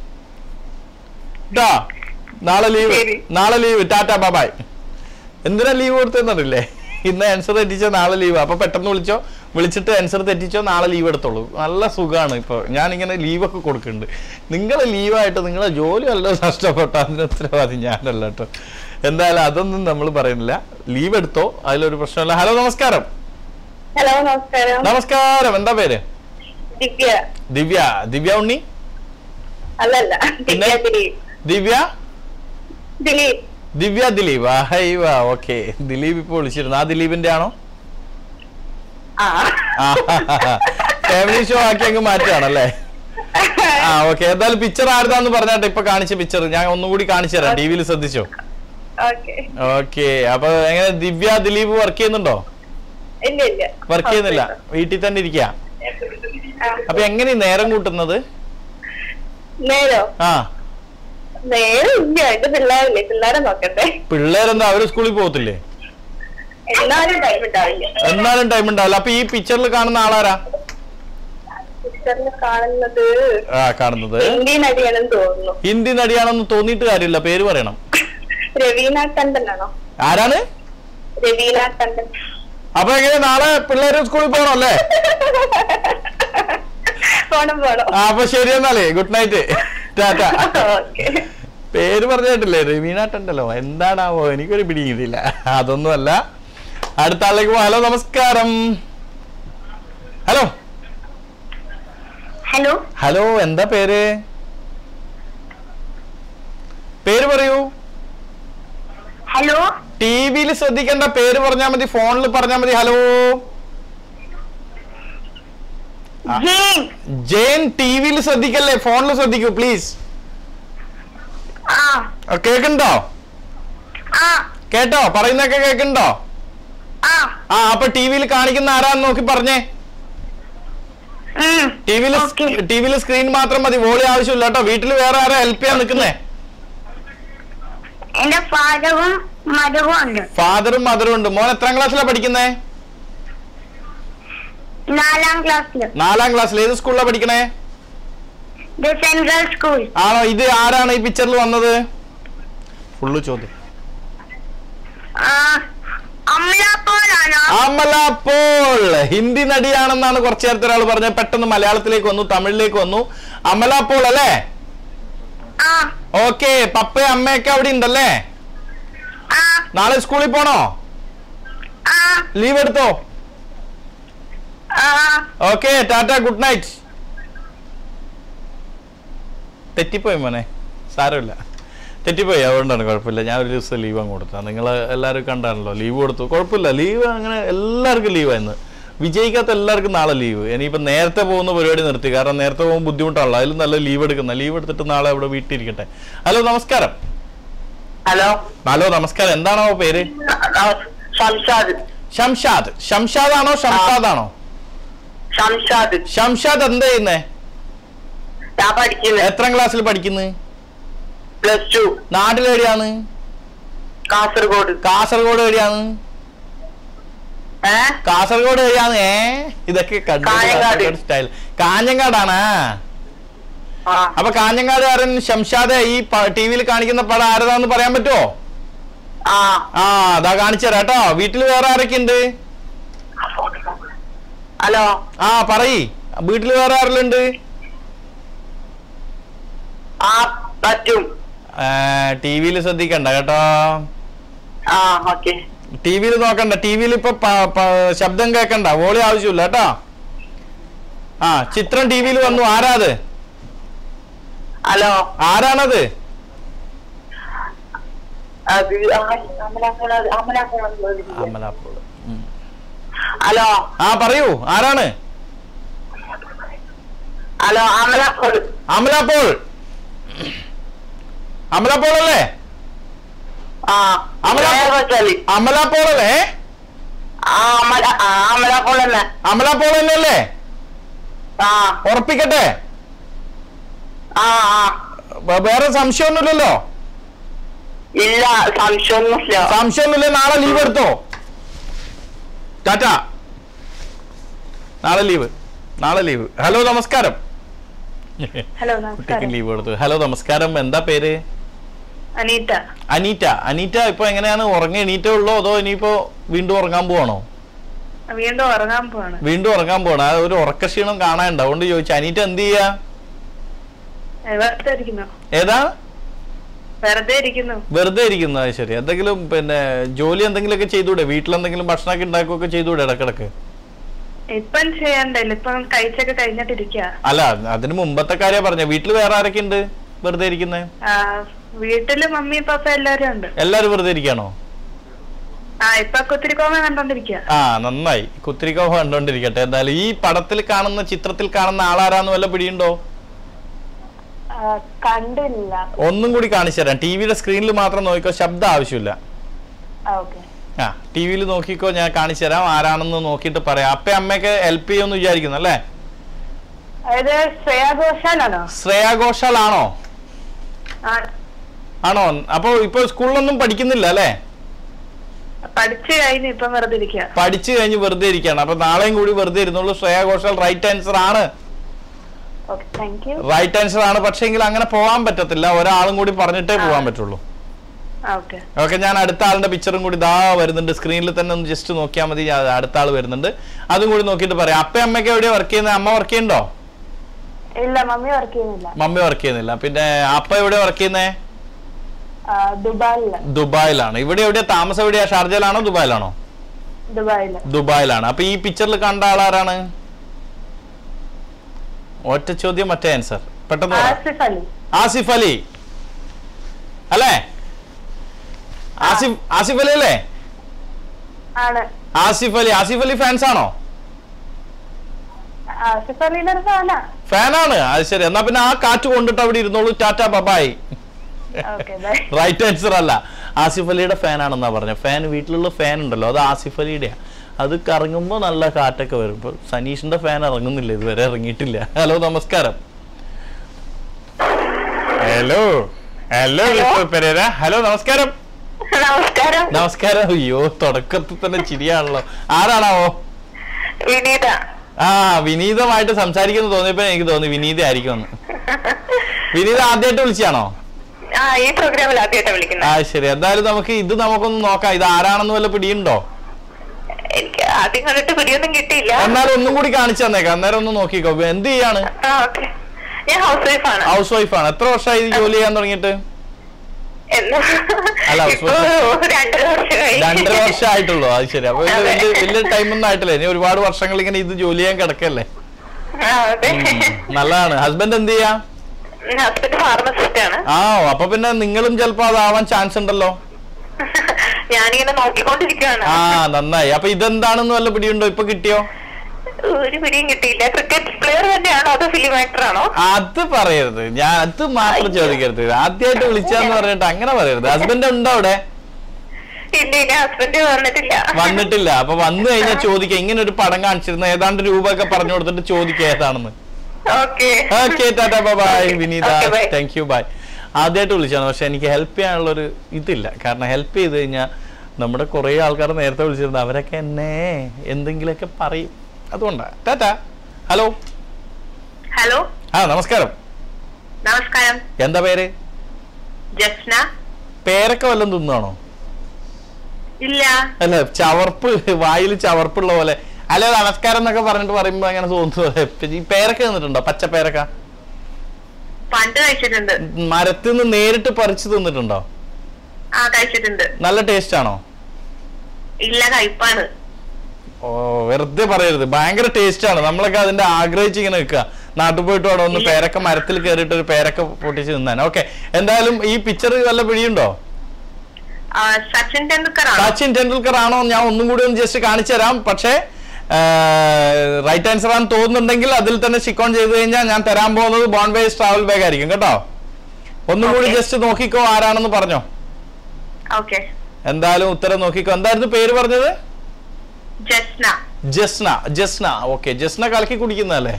ട്ടാ നാളെ ലീവ് ശരി. നാളെ ലീവ് ടാറ്റ ബബായ് എന്തിനാ ലീവ് കൊടുത്തെന്നറിയില്ലേ ഇന്ന് ആൻസർ തെറ്റിച്ചോ നാളെ ലീവ് അപ്പൊ പെട്ടെന്ന് വിളിച്ചോ വിളിച്ചിട്ട് ആൻസർ തെറ്റിച്ചോ നാളെ ലീവ് എടുത്തോളൂ നല്ല സുഖമാണ് ഇപ്പൊ ഞാനിങ്ങനെ ലീവൊക്കെ കൊടുക്കുന്നുണ്ട് നിങ്ങൾ ലീവായിട്ട് നിങ്ങളെ ജോലി വല്ലതും നഷ്ടപ്പെട്ട അതിന് ഉത്തരവാദി ഞാനല്ല കേട്ടോ എന്തായാലും അതൊന്നും നമ്മൾ പറയുന്നില്ല ലീവ് എടുത്തോ അതിലൊരു പ്രശ്നമില്ല ഹലോ നമസ്കാരം ഹലോ നമസ്കാരം നമസ്കാരം എന്താ പേര് ദിവ്യ ദിവ്യ ദിവ്യ ഉണ്ണി അല്ലല്ല പിന്നെ? ദിവ്യ ദിലീപ് ദിവ്യ ദിലീപ് ദിവ്യ ദിലീപ് ആ ഹൈവ ഓക്കെ ദിലീപ് ഇപ്പൊ വിളിച്ചിരുന്നു ആ ദിലീപിന്റെ ആണോ ആ ഫാമിലി ഷോ ആക്കി അങ്ങ് മാറ്റുകയാണല്ലേ ആ ഓക്കെ എന്തായാലും പിക്ചർ ആരുതാന്ന് പറഞ്ഞാട്ടെ ഇപ്പൊ കാണിച്ച പിക്ചർ ഞാൻ ഒന്നുകൂടി കാണിച്ചു തരാം ടി വിയിൽ ശ്രദ്ധിച്ചോ ഓക്കെ ഓക്കെ അപ്പൊ എങ്ങനെ ദിവ്യ ദിലീപ് വർക്ക് ചെയ്യുന്നുണ്ടോ ഇല്ല ഇല്ല വർക്ക് ചെയ്യുന്നില്ല വീട്ടിൽ തന്നെ ഇരിക്കുക ആ. അപ്പൊ എങ്ങനെ ഈ നേരം കൂട്ടുന്നത് നേരോ ആ നേരം ഇല്ല എന്റെ പിള്ളേരില്ലേ പിള്ളേരെ നോക്കട്ടെ പിള്ളേരെന്താ അവര് സ്കൂളിൽ പോകത്തില്ലേ എന്നാലും ടൈം ഉണ്ടാവില്ല എന്നാലും ടൈം ഉണ്ടാവില്ല അപ്പൊ ഈ പിക്ചറിൽ കാണുന്ന ആളാരാ പിക്ചറിൽ കാണുന്നത് ആ കാണുന്നത് ഹിന്ദി നടിയാണെന്ന് തോന്നുന്നു ഹിന്ദി നടിയാണെന്ന് തോന്നിയിട്ട് കാര്യമില്ല പേര് പറയണം രവീന ടണ്ടൻ ആണോ ആരാണ് രവീന ടണ്ടൻ അപ്പൊ എങ്ങനെ നാളെ പിള്ളേര് സ്കൂളിൽ പോകണം അല്ലേ പോണം പോണം ആ അപ്പൊ ശരി എന്നാലേ ഗുഡ് നൈറ്റ് ടാറ്റ ഓക്കെ പേര് പറഞ്ഞിട്ടില്ലേ രവീനാട്ടുണ്ടല്ലോ എന്താണാവോ എനിക്കൊരു പിടി ഇതില്ല അതൊന്നും അല്ല അടുത്ത ആളിലേക്ക് പോവാം ഹലോ നമസ്കാരം ഹലോ ഹലോ ഹലോ എന്താ പേര് പേര് പറയൂ ഹലോ ടി വിയിൽ ശ്രദ്ധിക്കേണ്ട പേര് പറഞ്ഞാൽ മതി ഫോണിൽ പറഞ്ഞാൽ മതി ഹലോ ആ. ജെയിൻ ജെയിൻ ടി വിയിൽ ശ്രദ്ധിക്കല്ലേ ഫോണിൽ ശ്രദ്ധിക്കൂ പ്ലീസ് ആ കേക്കുണ്ടോ ആ കേട്ടോ പറയുന്നൊക്കെ കേക്കുണ്ടോ ആ ആ അപ്പൊ ടി വിയിൽ കാണിക്കുന്ന ആരാന്ന് നോക്കി പറഞ്ഞേ ഉം. ടി വിയിൽ Okay. ടി വിയിൽ സ്ക്രീൻ മാത്രം മതി വോളി ആവശ്യമില്ല കേട്ടോ വീട്ടിൽ വേറെ ആരാ ഹെൽപ്പ് ചെയ്യാൻ നിൽക്കുന്നേ എന്റെ ഫാദറും മദറും ഉണ്ട് ഫാദറും മദറും ഉണ്ട് മോൻ എത്രാം ക്ലാസ്സിലാണ് പഠിക്കുന്നേ നാലാം ക്ലാസ്സിൽ നാലാം ക്ലാസ്സിൽ ഏത് സ്കൂളിലാണ് പഠിക്കണേ ദ സെൻട്രൽ സ്കൂൾ ആണോ ഇത് ആരാണ് ഈ പിക്ചറിൽ വന്നത് ഫുള്ള് ചോദ്യം അമലാപ്പോലാണോ അമല പോൾ ഹിന്ദി നടിയാണെന്നാണ് കുറച്ചു നേരത്തെ ഒരാൾ പറഞ്ഞത് പെട്ടെന്ന് മലയാളത്തിലേക്ക് വന്നു തമിഴിലേക്ക് വന്നു അമല പോൾ അല്ലേ ആ ഓക്കെ പപ്പയും അമ്മയൊക്കെ അവിടെ ഉണ്ടല്ലേ ആ നാളെ സ്കൂളിൽ പോണോ ആ ലീവ് എടുത്തോ ആ ഓക്കെ ടാറ്റ ഗുഡ് നൈറ്റ് തെറ്റിപ്പോയി മോനെ സാരമില്ല തെറ്റിപ്പോയി അതുകൊണ്ടാണ് കുഴപ്പമില്ല ഞാൻ ഒരു ദിവസം ലീവ് അങ്ങ് കൊടുത്തത് നിങ്ങൾ എല്ലാവരും കണ്ടാണല്ലോ ലീവ് കൊടുത്തു കുഴപ്പമില്ല ലീവ് അങ്ങനെ എല്ലാവർക്കും ലീവാണ് ഇന്ന് വിജയിക്കാത്ത എല്ലാവർക്കും നാളെ ലീവ് ഇനിയിപ്പോൾ നേരത്തെ പോകുന്ന പരിപാടി നിർത്തി കാരണം നേരത്തെ പോകുമ്പോൾ ബുദ്ധിമുട്ടാണല്ലോ അതിലും നല്ല ലീവ് എടുക്കുന്ന ലീവ് എടുത്തിട്ട് നാളെ അവിടെ വീട്ടിൽ ഇരിക്കട്ടെ ഹലോ നമസ്കാരം ഹലോ ഹലോ നമസ്കാരം എന്താണോ പേര് ഷംഷാദ് ഷംഷാദ് ഷംഷാദ് ആണോ ഷംഷാദ് ആണോ ഷംഷാദ് ഷംഷാദ് എന്താ ചെയ്യുന്നേ ഞാൻ പഠിക്കുന്നത് എത്രാം ക്ലാസ്സിൽ പഠിക്കുന്നത് പ്ലസ് ടു നാട്ടിലെവിടെയാണ് കാസർഗോഡ് കാസർഗോഡ് എവിടെയാണ് ഏ കാസർഗോഡ് എവിടെയാണ് ഏ ഇതൊക്കെ കണ്ടു കാഞ്ഞങ്ങാട്. സ്റ്റൈൽ കാഞ്ഞങ്ങാടാണ് ആ അപ്പൊ കാഞ്ഞങ്ങാടുകാരൻ ഷംഷാദ് ഈ ടി വിയിൽ കാണിക്കുന്ന പടം ആരതാന്ന് പറയാൻ പറ്റുമോ ആ ആ അതാ കാണിച്ചു തരാം കേട്ടോ വീട്ടിൽ വേറെ ആരൊക്കെ ഉണ്ട് ഹലോ ആ പറയ് വീട്ടിൽ വേറെ ആരെല്ലാം ഉണ്ട് ആ പറ്റും ടി വിയിൽ ശ്രദ്ധിക്കണ്ട കേട്ടോ ആ ഓക്കെ ടി വിയിൽ നോക്കണ്ട ടി വിയിൽ ഇപ്പൊ പ- പ- ശബ്ദം കേക്കണ്ട വോളി ആവശ്യമില്ല കേട്ടോ ആ ചിത്രം ടി വിയിൽ വന്നു ആരാത് ഹലോ ആരാണത് അത് അമലാക്കോള അമലാക്കോള അമലാപ്പോൾ ഉം. ഹലോ ആ പറയൂ ആരാണ് ഹലോ അമലാക്കോൾ അമലാപ്പോൾ അമലാപ്പോൾ അല്ലേ ആ അമല- വെച്ചാല് അമലാപ്പോൾ അല്ലേ ആ അമല ആ അമലാക്കോൾ തന്നെ അമലാപ്പോൾ തന്നെ അല്ലേ ആ ഉറപ്പിക്കട്ടെ ആ ആ വ- വേറെ സംശയമൊന്നുമില്ലല്ലോ ഇല്ല സംശയമൊന്നുമില്ല സംശയമൊന്നുമില്ല നാളെ ലീവ് എടുത്തോ ടാറ്റ നാളെ ലീവ് നാളെ ലീവ് ഹലോ നമസ്കാരം ഹലോ കുട്ടിക്ക് നമസ്കാരം ലീവ് കൊടുത്തു ഹലോ നമസ്കാരം എന്താ പേര് അനീറ്റ അനീറ്റ അനീറ്റ ഇപ്പൊ എങ്ങനെയാണ് ഉറങ്ങി എണീറ്റേ ഉള്ളോ അതോ ഇനിയിപ്പോ വീണ്ടും ഉറങ്ങാൻ പോവാണോ വീണ്ടും ഉറങ്ങാൻ പോവാണ് വീണ്ടും ഉറങ്ങാൻ പോണ ആ ഒരു ഉറക്കക്ഷീണം കാണാനുണ്ട് അതുകൊണ്ട് ചോദിച്ചു അനീറ്റ എന്ത് ചെയ്യാ ഏ, വെറുതെ ഇരിക്കുന്നു ഏതാ വെറുതെ ഇരിക്കുന്നു വെറുതെ ഇരിക്കുന്നത് ശരി എന്തെങ്കിലും പിന്നെ ജോലി എന്തെങ്കിലുമൊക്കെ ചെയ്തൂടെ വീട്ടിലെന്തെങ്കിലും ഭക്ഷണമൊക്കെ ഉണ്ടാക്കുകയൊക്കെ ചെയ്തൂടെ ഇടക്കിടക്ക് ഇപ്പം ചെയ്യണ്ടല്ലോ ഇപ്പം കഴിച്ചൊക്കെ കഴിഞ്ഞിട്ടിരിക്കുക അല്ല അതിന് മുമ്പത്തെ കാര്യ പറഞ്ഞ വീട്ടിൽ വേറെ ആരൊക്കെ ഉണ്ട് വെറുതെ ഇരിക്കുന്നത് വീട്ടില് മമ്മി പപ്പ എല്ലാരും ഉണ്ട് എല്ലാരും വെറുതെ ഇരിക്കാണോ ആ ഇപ്പൊ കുത്തിരി കോമ കണ്ടോണ്ടിരിക്കുക ആ നന്നായി കുത്തിരിക്കോഹ കണ്ടോണ്ടിരിക്കട്ടെ എന്തായാലും ഈ പടത്തിൽ കാണുന്ന ചിത്രത്തിൽ കാണുന്ന ആളാരാന്ന് വല്ല പിടിയുണ്ടോ കണ്ടില്ല ഒന്നും കൂടി കാണിച്ചു തരാം ടി വിയുടെ സ്ക്രീനിൽ മാത്രം നോക്കിക്കോ ശബ്ദം ആവശ്യമില്ല ഓക്കെ ആ ടി വിയിൽ നോക്കിക്കോ ഞാൻ കാണിച്ചു തരാം ആരാണെന്ന് നോക്കിയിട്ട് പറയാം അപ്പ അമ്മയൊക്കെ ഹെൽപ്പ് ചെയ്യുമെന്ന് വിചാരിക്കുന്നു അല്ലേ അതായത് ശ്രേയ ഘോഷാലാണോ ശ്രേയ ഘോഷാൽ ആണോ ആ ആണോ അപ്പൊ ഇപ്പൊ സ്കൂളിലൊന്നും പഠിക്കുന്നില്ല അല്ലേ പഠിച്ചു കഴിഞ്ഞ് ഇപ്പം വെറുതെ ഇരിക്കുക പഠിച്ചു കഴിഞ്ഞ് വെറുതെ ഇരിക്കുകയാണ് അപ്പൊ നാളെയും കൂടി വെറുതെ ഇരുന്നുള്ളൂ ശ്രേയ ഘോഷാൽ റൈറ്റ് ആൻസർ ആണ് okay thank you right answer ആണ് പക്ഷേങ്കിൽ അങ്ങനെ പോകാൻ പറ്റത്തില്ല ഒരാളും കൂടി പറഞ്ഞിട്ടേ പോകാൻ പറ്റുള്ളൂ ഓക്കെ ഓക്കെ ഞാൻ അടുത്ത ആളുടെ പിക്ചറും കൂടി ഇതാ വരുന്നുണ്ട് സ്ക്രീനിൽ തന്നെ ഒന്ന് ജസ്റ്റ് നോക്കിയാൽ മതി ഞാൻ അടുത്ത ആൾ വരുന്നുണ്ട് അതും കൂടി നോക്കിയിട്ട് പറയാം അപ്പ അമ്മയ്ക്ക് എവിടെയാ വർക്ക് ചെയ്യുന്നത് അമ്മ വർക്ക് ചെയ്യുന്നുണ്ടോ ഇല്ല മമ്മി വർക്ക് ചെയ്യുന്നില്ല മമ്മി വർക്ക് ചെയ്യുന്നില്ല പിന്നെ അപ്പ എവിടെ വർക്ക് ചെയ്യുന്നേ ആ, ദുബായില് ദുബായിലാണ് ഇവിടെ എവിടെയാ താമസം എവിടെയാ ഷാർജയിലാണോ ദുബായിലാണോ ദുബായില് ദുബായിലാണ് അപ്പൊ ഈ പിക്ചറിൽ കണ്ട ആളാരാണ് ഒറ്റ ചോദ്യം മറ്റേ ആൻസർ പെട്ടെന്ന് പറ. ആസിഫ് അലി ആസിഫ് അലി അല്ലേ ആസിഫ് ആസിഫ് അലി അല്ലേ ആണ് ആസിഫ് അലി ആസിഫ് അലി ഫാൻസ് ആണോ ആസിഫ് അലിയുടെ ഒരു ഫാനാ ഫാനാണ് അത് ശരി എന്നാ പിന്നെ ആ കാറ്റ് കൊണ്ടിട്ട് അവിടെ ഇരുന്നോളൂ tata bye bye okay bye right answer അല്ല ആസിഫ് അലിയുടെ ഫാൻ ആണെന്നാ പറഞ്ഞ ഫാൻ വീട്ടിലുള്ള ഫാൻ ഉണ്ടല്ലോ അത് ആസിഫ് അലിയുടെയാ അത് കറങ്ങുമ്പോൾ നല്ല കാറ്റൊക്കെ വരും ഇപ്പൊ സനീഷിന്റെ ഫാൻ ഇറങ്ങുന്നില്ല ഇതുവരെ ഇറങ്ങിയിട്ടില്ല ഹലോ നമസ്കാരം hello hello mister Pereira hello നമസ്കാരം നമസ്കാരം നമസ്കാരം അയ്യോ തുടക്കത്തിൽ തന്നെ ചിരിയാണല്ലോ ആരാണാവോ വിനീത ആ വിനീതമായിട്ട് സംസാരിക്കുന്നു തോന്നിയപ്പോ എനിക്ക് തോന്നി വിനീത ആയിരിക്കും എന്ന് വിനീത ആദ്യമായിട്ട് വിളിച്ചാണോ ആ ഈ പ്രോഗ്രാമിൽ ആദ്യമായിട്ടാണ് വിളിക്കുന്നത് ആ ശരി എന്തായാലും നമുക്ക് ഇത് നമുക്കൊന്ന് നോക്കാം ഇത് ആരാണെന്ന് വല്ല പിടിയുണ്ടോ എനിക്ക് ആദ്യം കണ്ടിട്ട് പിടിയൊന്നും കിട്ടിയില്ല എന്നാലും ഒന്നും കൂടി കാണിച്ചു തന്നേക്കാം അന്നേരം ഒന്ന് നോക്കിക്കോ എന്ത് ചെയ്യാണ് ആ ഓക്കെ ഞാൻ ഹൗസ് വൈഫ് ആണ് ഹൗസ് വൈഫാണ് എത്ര വർഷമായി ഇത് ജോലി ചെയ്യാൻ തുടങ്ങിയിട്ട് എന്ന് അല്ല, house ഇപ്പൊ രണ്ടര വർഷമായി രണ്ടര വർഷം ആയിട്ടുള്ളൂ അത് ശരി അപ്പൊ ഇത് അതെ. വലിയ വലിയ ടൈം ഒന്നും ആയിട്ടില്ല ഇനി ഒരുപാട് വർഷങ്ങൾ ഇങ്ങനെ ഇത് ജോലി ചെയ്യാൻ കിടക്കല്ലേ ആ, അതെ നല്ലതാണ് ഹസ്ബൻഡ് എന്ത് ചെയ്യാ ഹസ്ബൻഡ് ഫാർമസിസ്റ്റ് ആണ് ആ അപ്പൊ പിന്നെ നിങ്ങളും ചിലപ്പോ അതാവാൻ ചാൻസ് ഉണ്ടല്ലോ ഞാനിങ്ങനെ നോക്കിക്കൊണ്ടിരിക്കുകയാണ് ആ നന്നായി അപ്പൊ ഇതെന്താണെന്ന് വല്ല പിടിയുണ്ടോ ഇപ്പൊ കിട്ടിയോ ഒരു പിടിയും കിട്ടിയില്ല ക്രിക്കറ്റ് പ്ലെയർ തന്നെയാണോ അതോ ഫിലിം ആക്ടർ ആണോ അത് പറയരുത് ഞാൻ അത് മാത്രം ചോദിക്കരുത് ആദ്യമായിട്ട് വിളിച്ചാന്ന് പറഞ്ഞിട്ട് അങ്ങനെ പറയരുത് ഹസ്ബൻഡ് ഉണ്ടോ അവിടെ ഇല്ല ഇല്ല ഹസ്ബൻഡ് വന്നിട്ടില്ല വന്നിട്ടില്ല അപ്പൊ വന്നു കഴിഞ്ഞാൽ ചോദിക്കുക ഇങ്ങനെ ഒരു പടം കാണിച്ചിരുന്ന ഏതാണ്ട് രൂപ ഒക്കെ പറഞ്ഞു കൊടുത്തിട്ട് ചോദിക്കുക ഏതാണെന്ന് okay okay tata bye Vineetha Okay, bye. Thank you bye ആദ്യമായിട്ട് വിളിച്ചാണ് പക്ഷെ എനിക്ക് ഹെൽപ്പ് ചെയ്യാനുള്ളൊരു ഇതില്ല കാരണം ഹെൽപ്പ് ചെയ്ത് കഴിഞ്ഞാൽ നമ്മുടെ കുറേ ആൾക്കാർ നേരത്തെ വിളിച്ചിരുന്നു അവരൊക്കെ എന്നെ എന്തെങ്കിലുമൊക്കെ പറയും അതുകൊണ്ടാണ് ടാറ്റ ഹലോ ഹലോ ആ നമസ്കാരം നമസ്കാരം എന്താ പേര് ജസ്ന പേരൊക്കെ വല്ലതും തിന്നാണോ ഇല്ല അല്ല ചവർപ്പ് വായിൽ ചവർപ്പുള്ള പോലെ ഹലോ നമസ്കാരം എന്നൊക്കെ പറഞ്ഞിട്ട് പറയുമ്പോ അങ്ങനെ തോന്നുന്നു ഈ പേരൊക്കെ തിന്നിട്ടുണ്ടോ പച്ച പേരക്ക പണ്ട് കഴിച്ചിട്ടുണ്ട് മരത്തിൽ നിന്ന് നേരിട്ട് പറിച്ചു തിന്നിട്ടുണ്ടോ ആ കഴിച്ചിട്ടുണ്ട് നല്ല ടേസ്റ്റ് ആണോ ഇല്ല കയ്പാണ് ഓ വെറുതെ പറയരുത് ഭയങ്കര ടേസ്റ്റ് ആണ് നമ്മളൊക്കെ അതിന്റെ ആഗ്രഹിച്ച് ഇങ്ങനെ നിൽക്കുക നാട്ടിൽ പോയിട്ട് വേണം ഒന്ന് പേരക്ക മരത്തിൽ കയറിയിട്ട് ഒരു പേരക്ക പൊട്ടിച്ച് നിന്നാൻ ഓക്കെ എന്തായാലും ഈ പിക്ചർ വല്ല പിടിയുണ്ടോ ആ, സച്ചിൻ ടെണ്ടുൽക്കർ ആണോ സച്ചിൻ ടെണ്ടുൽക്കർ ആണോ ഞാൻ ഒന്നും കൂടി ഒന്ന് ജസ്റ്റ് കാണിച്ചു തരാം പക്ഷേ റൈറ്റ് ആൻസർ ആണെന്ന് തോന്നുന്നുണ്ടെങ്കിൽ അതിൽ തന്നെ സ്റ്റിക്ക് ഓൺ ചെയ്ത് കഴിഞ്ഞാൽ ഞാൻ തരാൻ പോകുന്നത് ബോൺവേസ് ട്രാവൽ ബാഗ് ആയിരിക്കും കേട്ടോ ഒന്നും കൂടി Okay. ജസ്റ്റ് നോക്കിക്കോ ആരാണെന്ന് പറഞ്ഞോ ഓക്കെ എന്തായാലും ഉത്തരം നോക്കിക്കോ എന്തായിരുന്നു പേര് പറഞ്ഞത് ജസ്ന ജസ്ന ജസ്ന ഓക്കെ ജസ്ന കലക്കി കുടിക്കുന്നതല്ലേ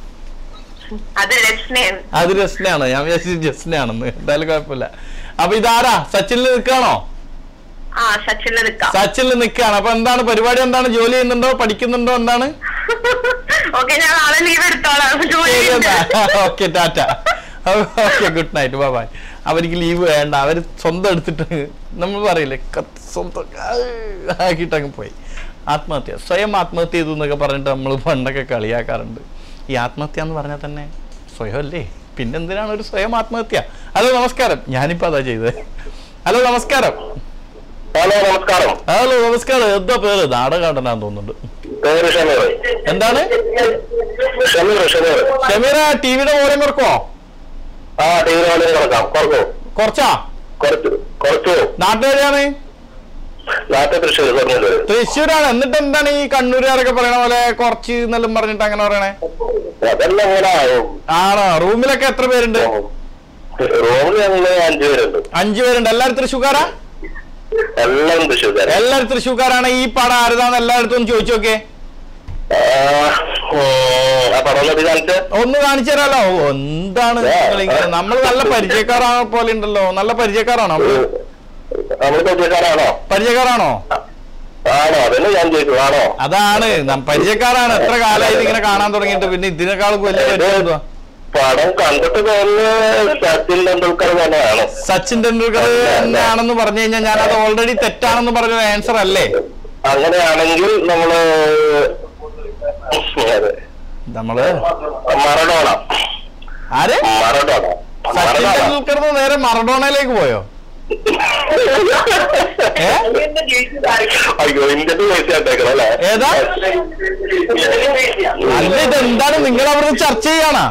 അത് രസ്നയാണ് അത് രസ്നയാണ് ഞാൻ വിചാരിച്ചത് ജസ്നയാണെന്ന് എന്തായാലും കുഴപ്പമില്ല അപ്പൊ ഇതാരാ സച്ചിനിൽ നിൽക്കാണോ ആ സച്ചിനിൽ നിൽക്കാം സച്ചിനിൽ നിൽക്കാണ് അപ്പൊ എന്താണ് പരിപാടി എന്താണ് ജോലി ചെയ്യുന്നുണ്ടോ പഠിക്കുന്നുണ്ടോ എന്താണ് ഓക്കെ ഞാൻ നാളെ ലീവ് എടുത്തോളാം ജോലി okay tata okay good night bye bye അവർക്ക് ലീവ് വേണ്ട അവർ സ്വന്തം എടുത്തിട്ട് നമ്മൾ പറയില്ലേ കത്ത് സ്വന്തം ആക്കിയിട്ട് അങ്ങ് പോയി ആത്മഹത്യ സ്വയം ആത്മഹത്യ ചെയ്തു എന്നൊക്കെ പറഞ്ഞിട്ട് നമ്മൾ പണ്ടൊക്കെ കളിയാക്കാറുണ്ട് ഈ ആത്മഹത്യ എന്ന് പറഞ്ഞാൽ തന്നെ സ്വയം അല്ലേ പിന്നെന്തിനാണ് ഒരു സ്വയം ആത്മഹത്യ ഹലോ നമസ്കാരം ഞാനിപ്പോ അതാ ചെയ്തത് ഹലോ നമസ്കാരം ഹലോ നമസ്കാരം ഹലോ നമസ്കാരം എന്താ പേര് നാടകാടനാന്ന് തോന്നുന്നുണ്ട് പേര് ഷമീർ എന്താണ് ഷമീർ ഷമീർ ഷമീറ ടിവിയുടെ മൂലം കുറക്കോ ആ ടി വി വേണമെങ്കിൽ കിടക്കാം കുറക്കോ കുറച്ചാ കുറച്ചു കുറച്ചു നാട്ടുകാരാണ് നാട്ടിൽ തൃശ്ശൂർ പറഞ്ഞത് തൃശ്ശൂരാണ് എന്നിട്ട് എന്താണ് ഈ കണ്ണൂരുകാരൊക്കെ പറയണ പോലെ കുറച്ച് എന്നെല്ലാം പറഞ്ഞിട്ട് അങ്ങനെ പറയണേ അതെല്ലാം എങ്ങനെ ആവും ആണോ റൂമിലൊക്കെ എത്ര പേരുണ്ട് റൂമിൽ ഞങ്ങള് അഞ്ചു പേരുണ്ട് അഞ്ചു പേരുണ്ട് എല്ലാവരും തൃശ്ശൂക്കാരാ എല്ലാവരും തൃശ്ശൂർക്കാരെ എല്ലാവരും തൃശ്ശൂക്കാരാണ് ഈ പടം ആരുതാന്ന് എല്ലായിടത്തും ഒന്ന് ചോദിച്ചു നോക്കേ ആ, ഉം, ആ പടം ഒന്ന് കാണിച്ച് ഒന്ന് കാണിച്ചു തരാലോ ഓ, എന്താണ് നിങ്ങളിങ്ങനെ നമ്മൾ നല്ല പരിചയക്കാരാണോ പോലെ ഉണ്ടല്ലോ നല്ല പരിചയക്കാരാണോ നമ്മള്? നമ്മൾ പരിചയക്കാരാണോ പരിചയക്കാരാണോ ആണോ അതന്നെ ഞാൻ ചോദിച്ചു ആണോ അതാണ് നം- പരിചയക്കാരാണ് എത്ര കാലമായിട്ട് ഇങ്ങനെ കാണാൻ തുടങ്ങിയിട്ട് പിന്നെ ഇതിനേക്കാൾ വലിയ പരിചയം എന്തുവാ പടം കണ്ടിട്ട് തോന്നുന്നു സച്ചിൻ ടെണ്ടുൽക്കർ തന്നെയാണ് സച്ചിൻ ടെണ്ടുൽക്കർ തന്നെയാണെന്ന് പറഞ്ഞു കഴിഞ്ഞാൽ ഞാൻ അത് ഓൾറെഡി തെറ്റാണെന്ന് പറഞ്ഞ ആൻസർ അല്ലേ അങ്ങനെയാണെങ്കിൽ നമ്മള് അതെ. നമ്മള് മറഡോണ ആര് മറഡോണ സച്ചിൻ മറഡോണ ടെണ്ടുൽക്കർ നേരെ മറഡോണയിലേക്ക് പോയോ ഏ അയ്യോ ഇന്ത്യൻ പൈസ അല്ലേ ഏതാ? അല്ല ഇത് എന്താണ് നിങ്ങൾ അവിടുന്ന് ചർച്ച ചെയ്യാണാ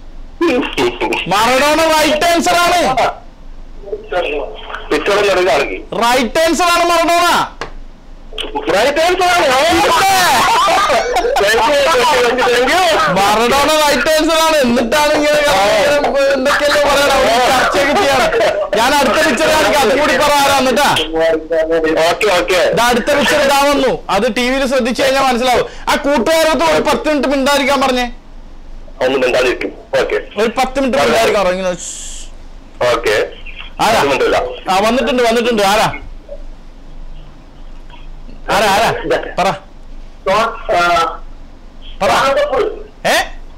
മറഡോണ റൈറ്റ് ആൻസർ ആണ് പിക്ചറും കൂടെ കാണിക്കും റൈറ്റ് ആൻസർ ആണ് മറഡോണ റൈറ്റ് ആൻസർ ആണ് thank you thank you thank you Maradona right answer ആണ് എന്നിട്ടാണ് ഇങ്ങനെ ഇങ്ങനെ എന്തൊക്കെയല്ലോ പറയണ ചർച്ചയൊക്കെ ചെയ്യാണ് ഞാൻ അടുത്ത പിക്ചർ കാണിക്കാം അതും കൂടി പറ ആരാന്നിട്ടാ ഓക്കെ ഓക്കെ ഇത് അടുത്ത പിക്ചർ ഇതാ വന്നു അത് ടി വിയിൽ ശ്രദ്ധിച്ചു കഴിഞ്ഞാൽ മനസ്സിലാവും ആ കൂട്ടുകാരത്ത് ഒരു പത്ത് മിനിറ്റ് മിണ്ടായിരിക്കാൻ പറഞ്ഞേ ഒന്ന് മിണ്ടാതിരിക്കും ഓക്കെ ഒരു പത്ത് മിനിറ്റ് മിണ്ടായിരിക്കാൻ പറഞ്ഞു ഇങ്ങനെ ശ്ശ്. ഓക്കെ ആരാ മിണ്ടില്ല ആ വന്നിട്ടുണ്ട് വന്നിട്ടുണ്ട് ആരാ ആരാ ആരാ പറ പറ ഏ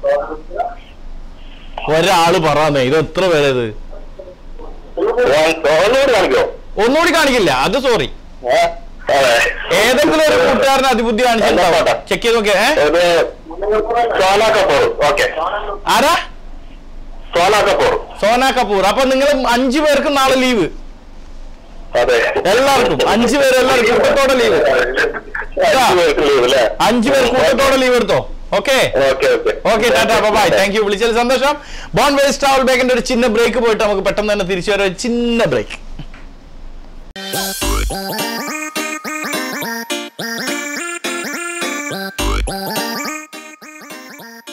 ഒരാള് പറയാന്നേ ഇത് എത്ര പേരത് ഒന്നുകൂടി കാണിക്കോ ഒന്നുകൂടി കാണിക്കില്ല അത് സോറി ഏ? അതെ. ഏതെങ്കിലും ഒരു കൂട്ടുകാരന് അതിബുദ്ധി കാണിച്ചിട്ടുണ്ടാവും ചെക്ക് ചെയ്ത് നോക്കിയേ ഏ? ഇത് സോന കപൂർ ഓക്കെ ആരാ സോന കപൂർ സോന കപൂർ അപ്പൊ നിങ്ങൾ അഞ്ചു പേർക്ക് നാളെ ലീവ് അതെ എല്ലാവർക്കും അഞ്ചു പേര് എല്ലാവർക്കും കൂട്ടത്തോടെ ലീവ് അഞ്ച് പേർക്ക് ലീവ് അല്ലേ അഞ്ചു പേർ കൂട്ടത്തോടെ ലീവ് എടുത്തോ okay okay okay okay tata bye thank you വിളിച്ചതിൽ സന്തോഷം ബോൺ വേസ് ട്രാവൽ ബാഗിന്റെ ഒരു ചിന്ന ബ്രേക്ക് പോയിട്ട് നമുക്ക് പെട്ടെന്ന് തന്നെ തിരിച്ചു വരാം ഒരു ചിന്ന ബ്രേക്ക്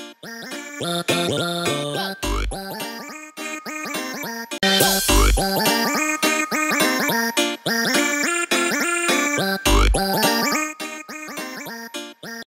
Wow.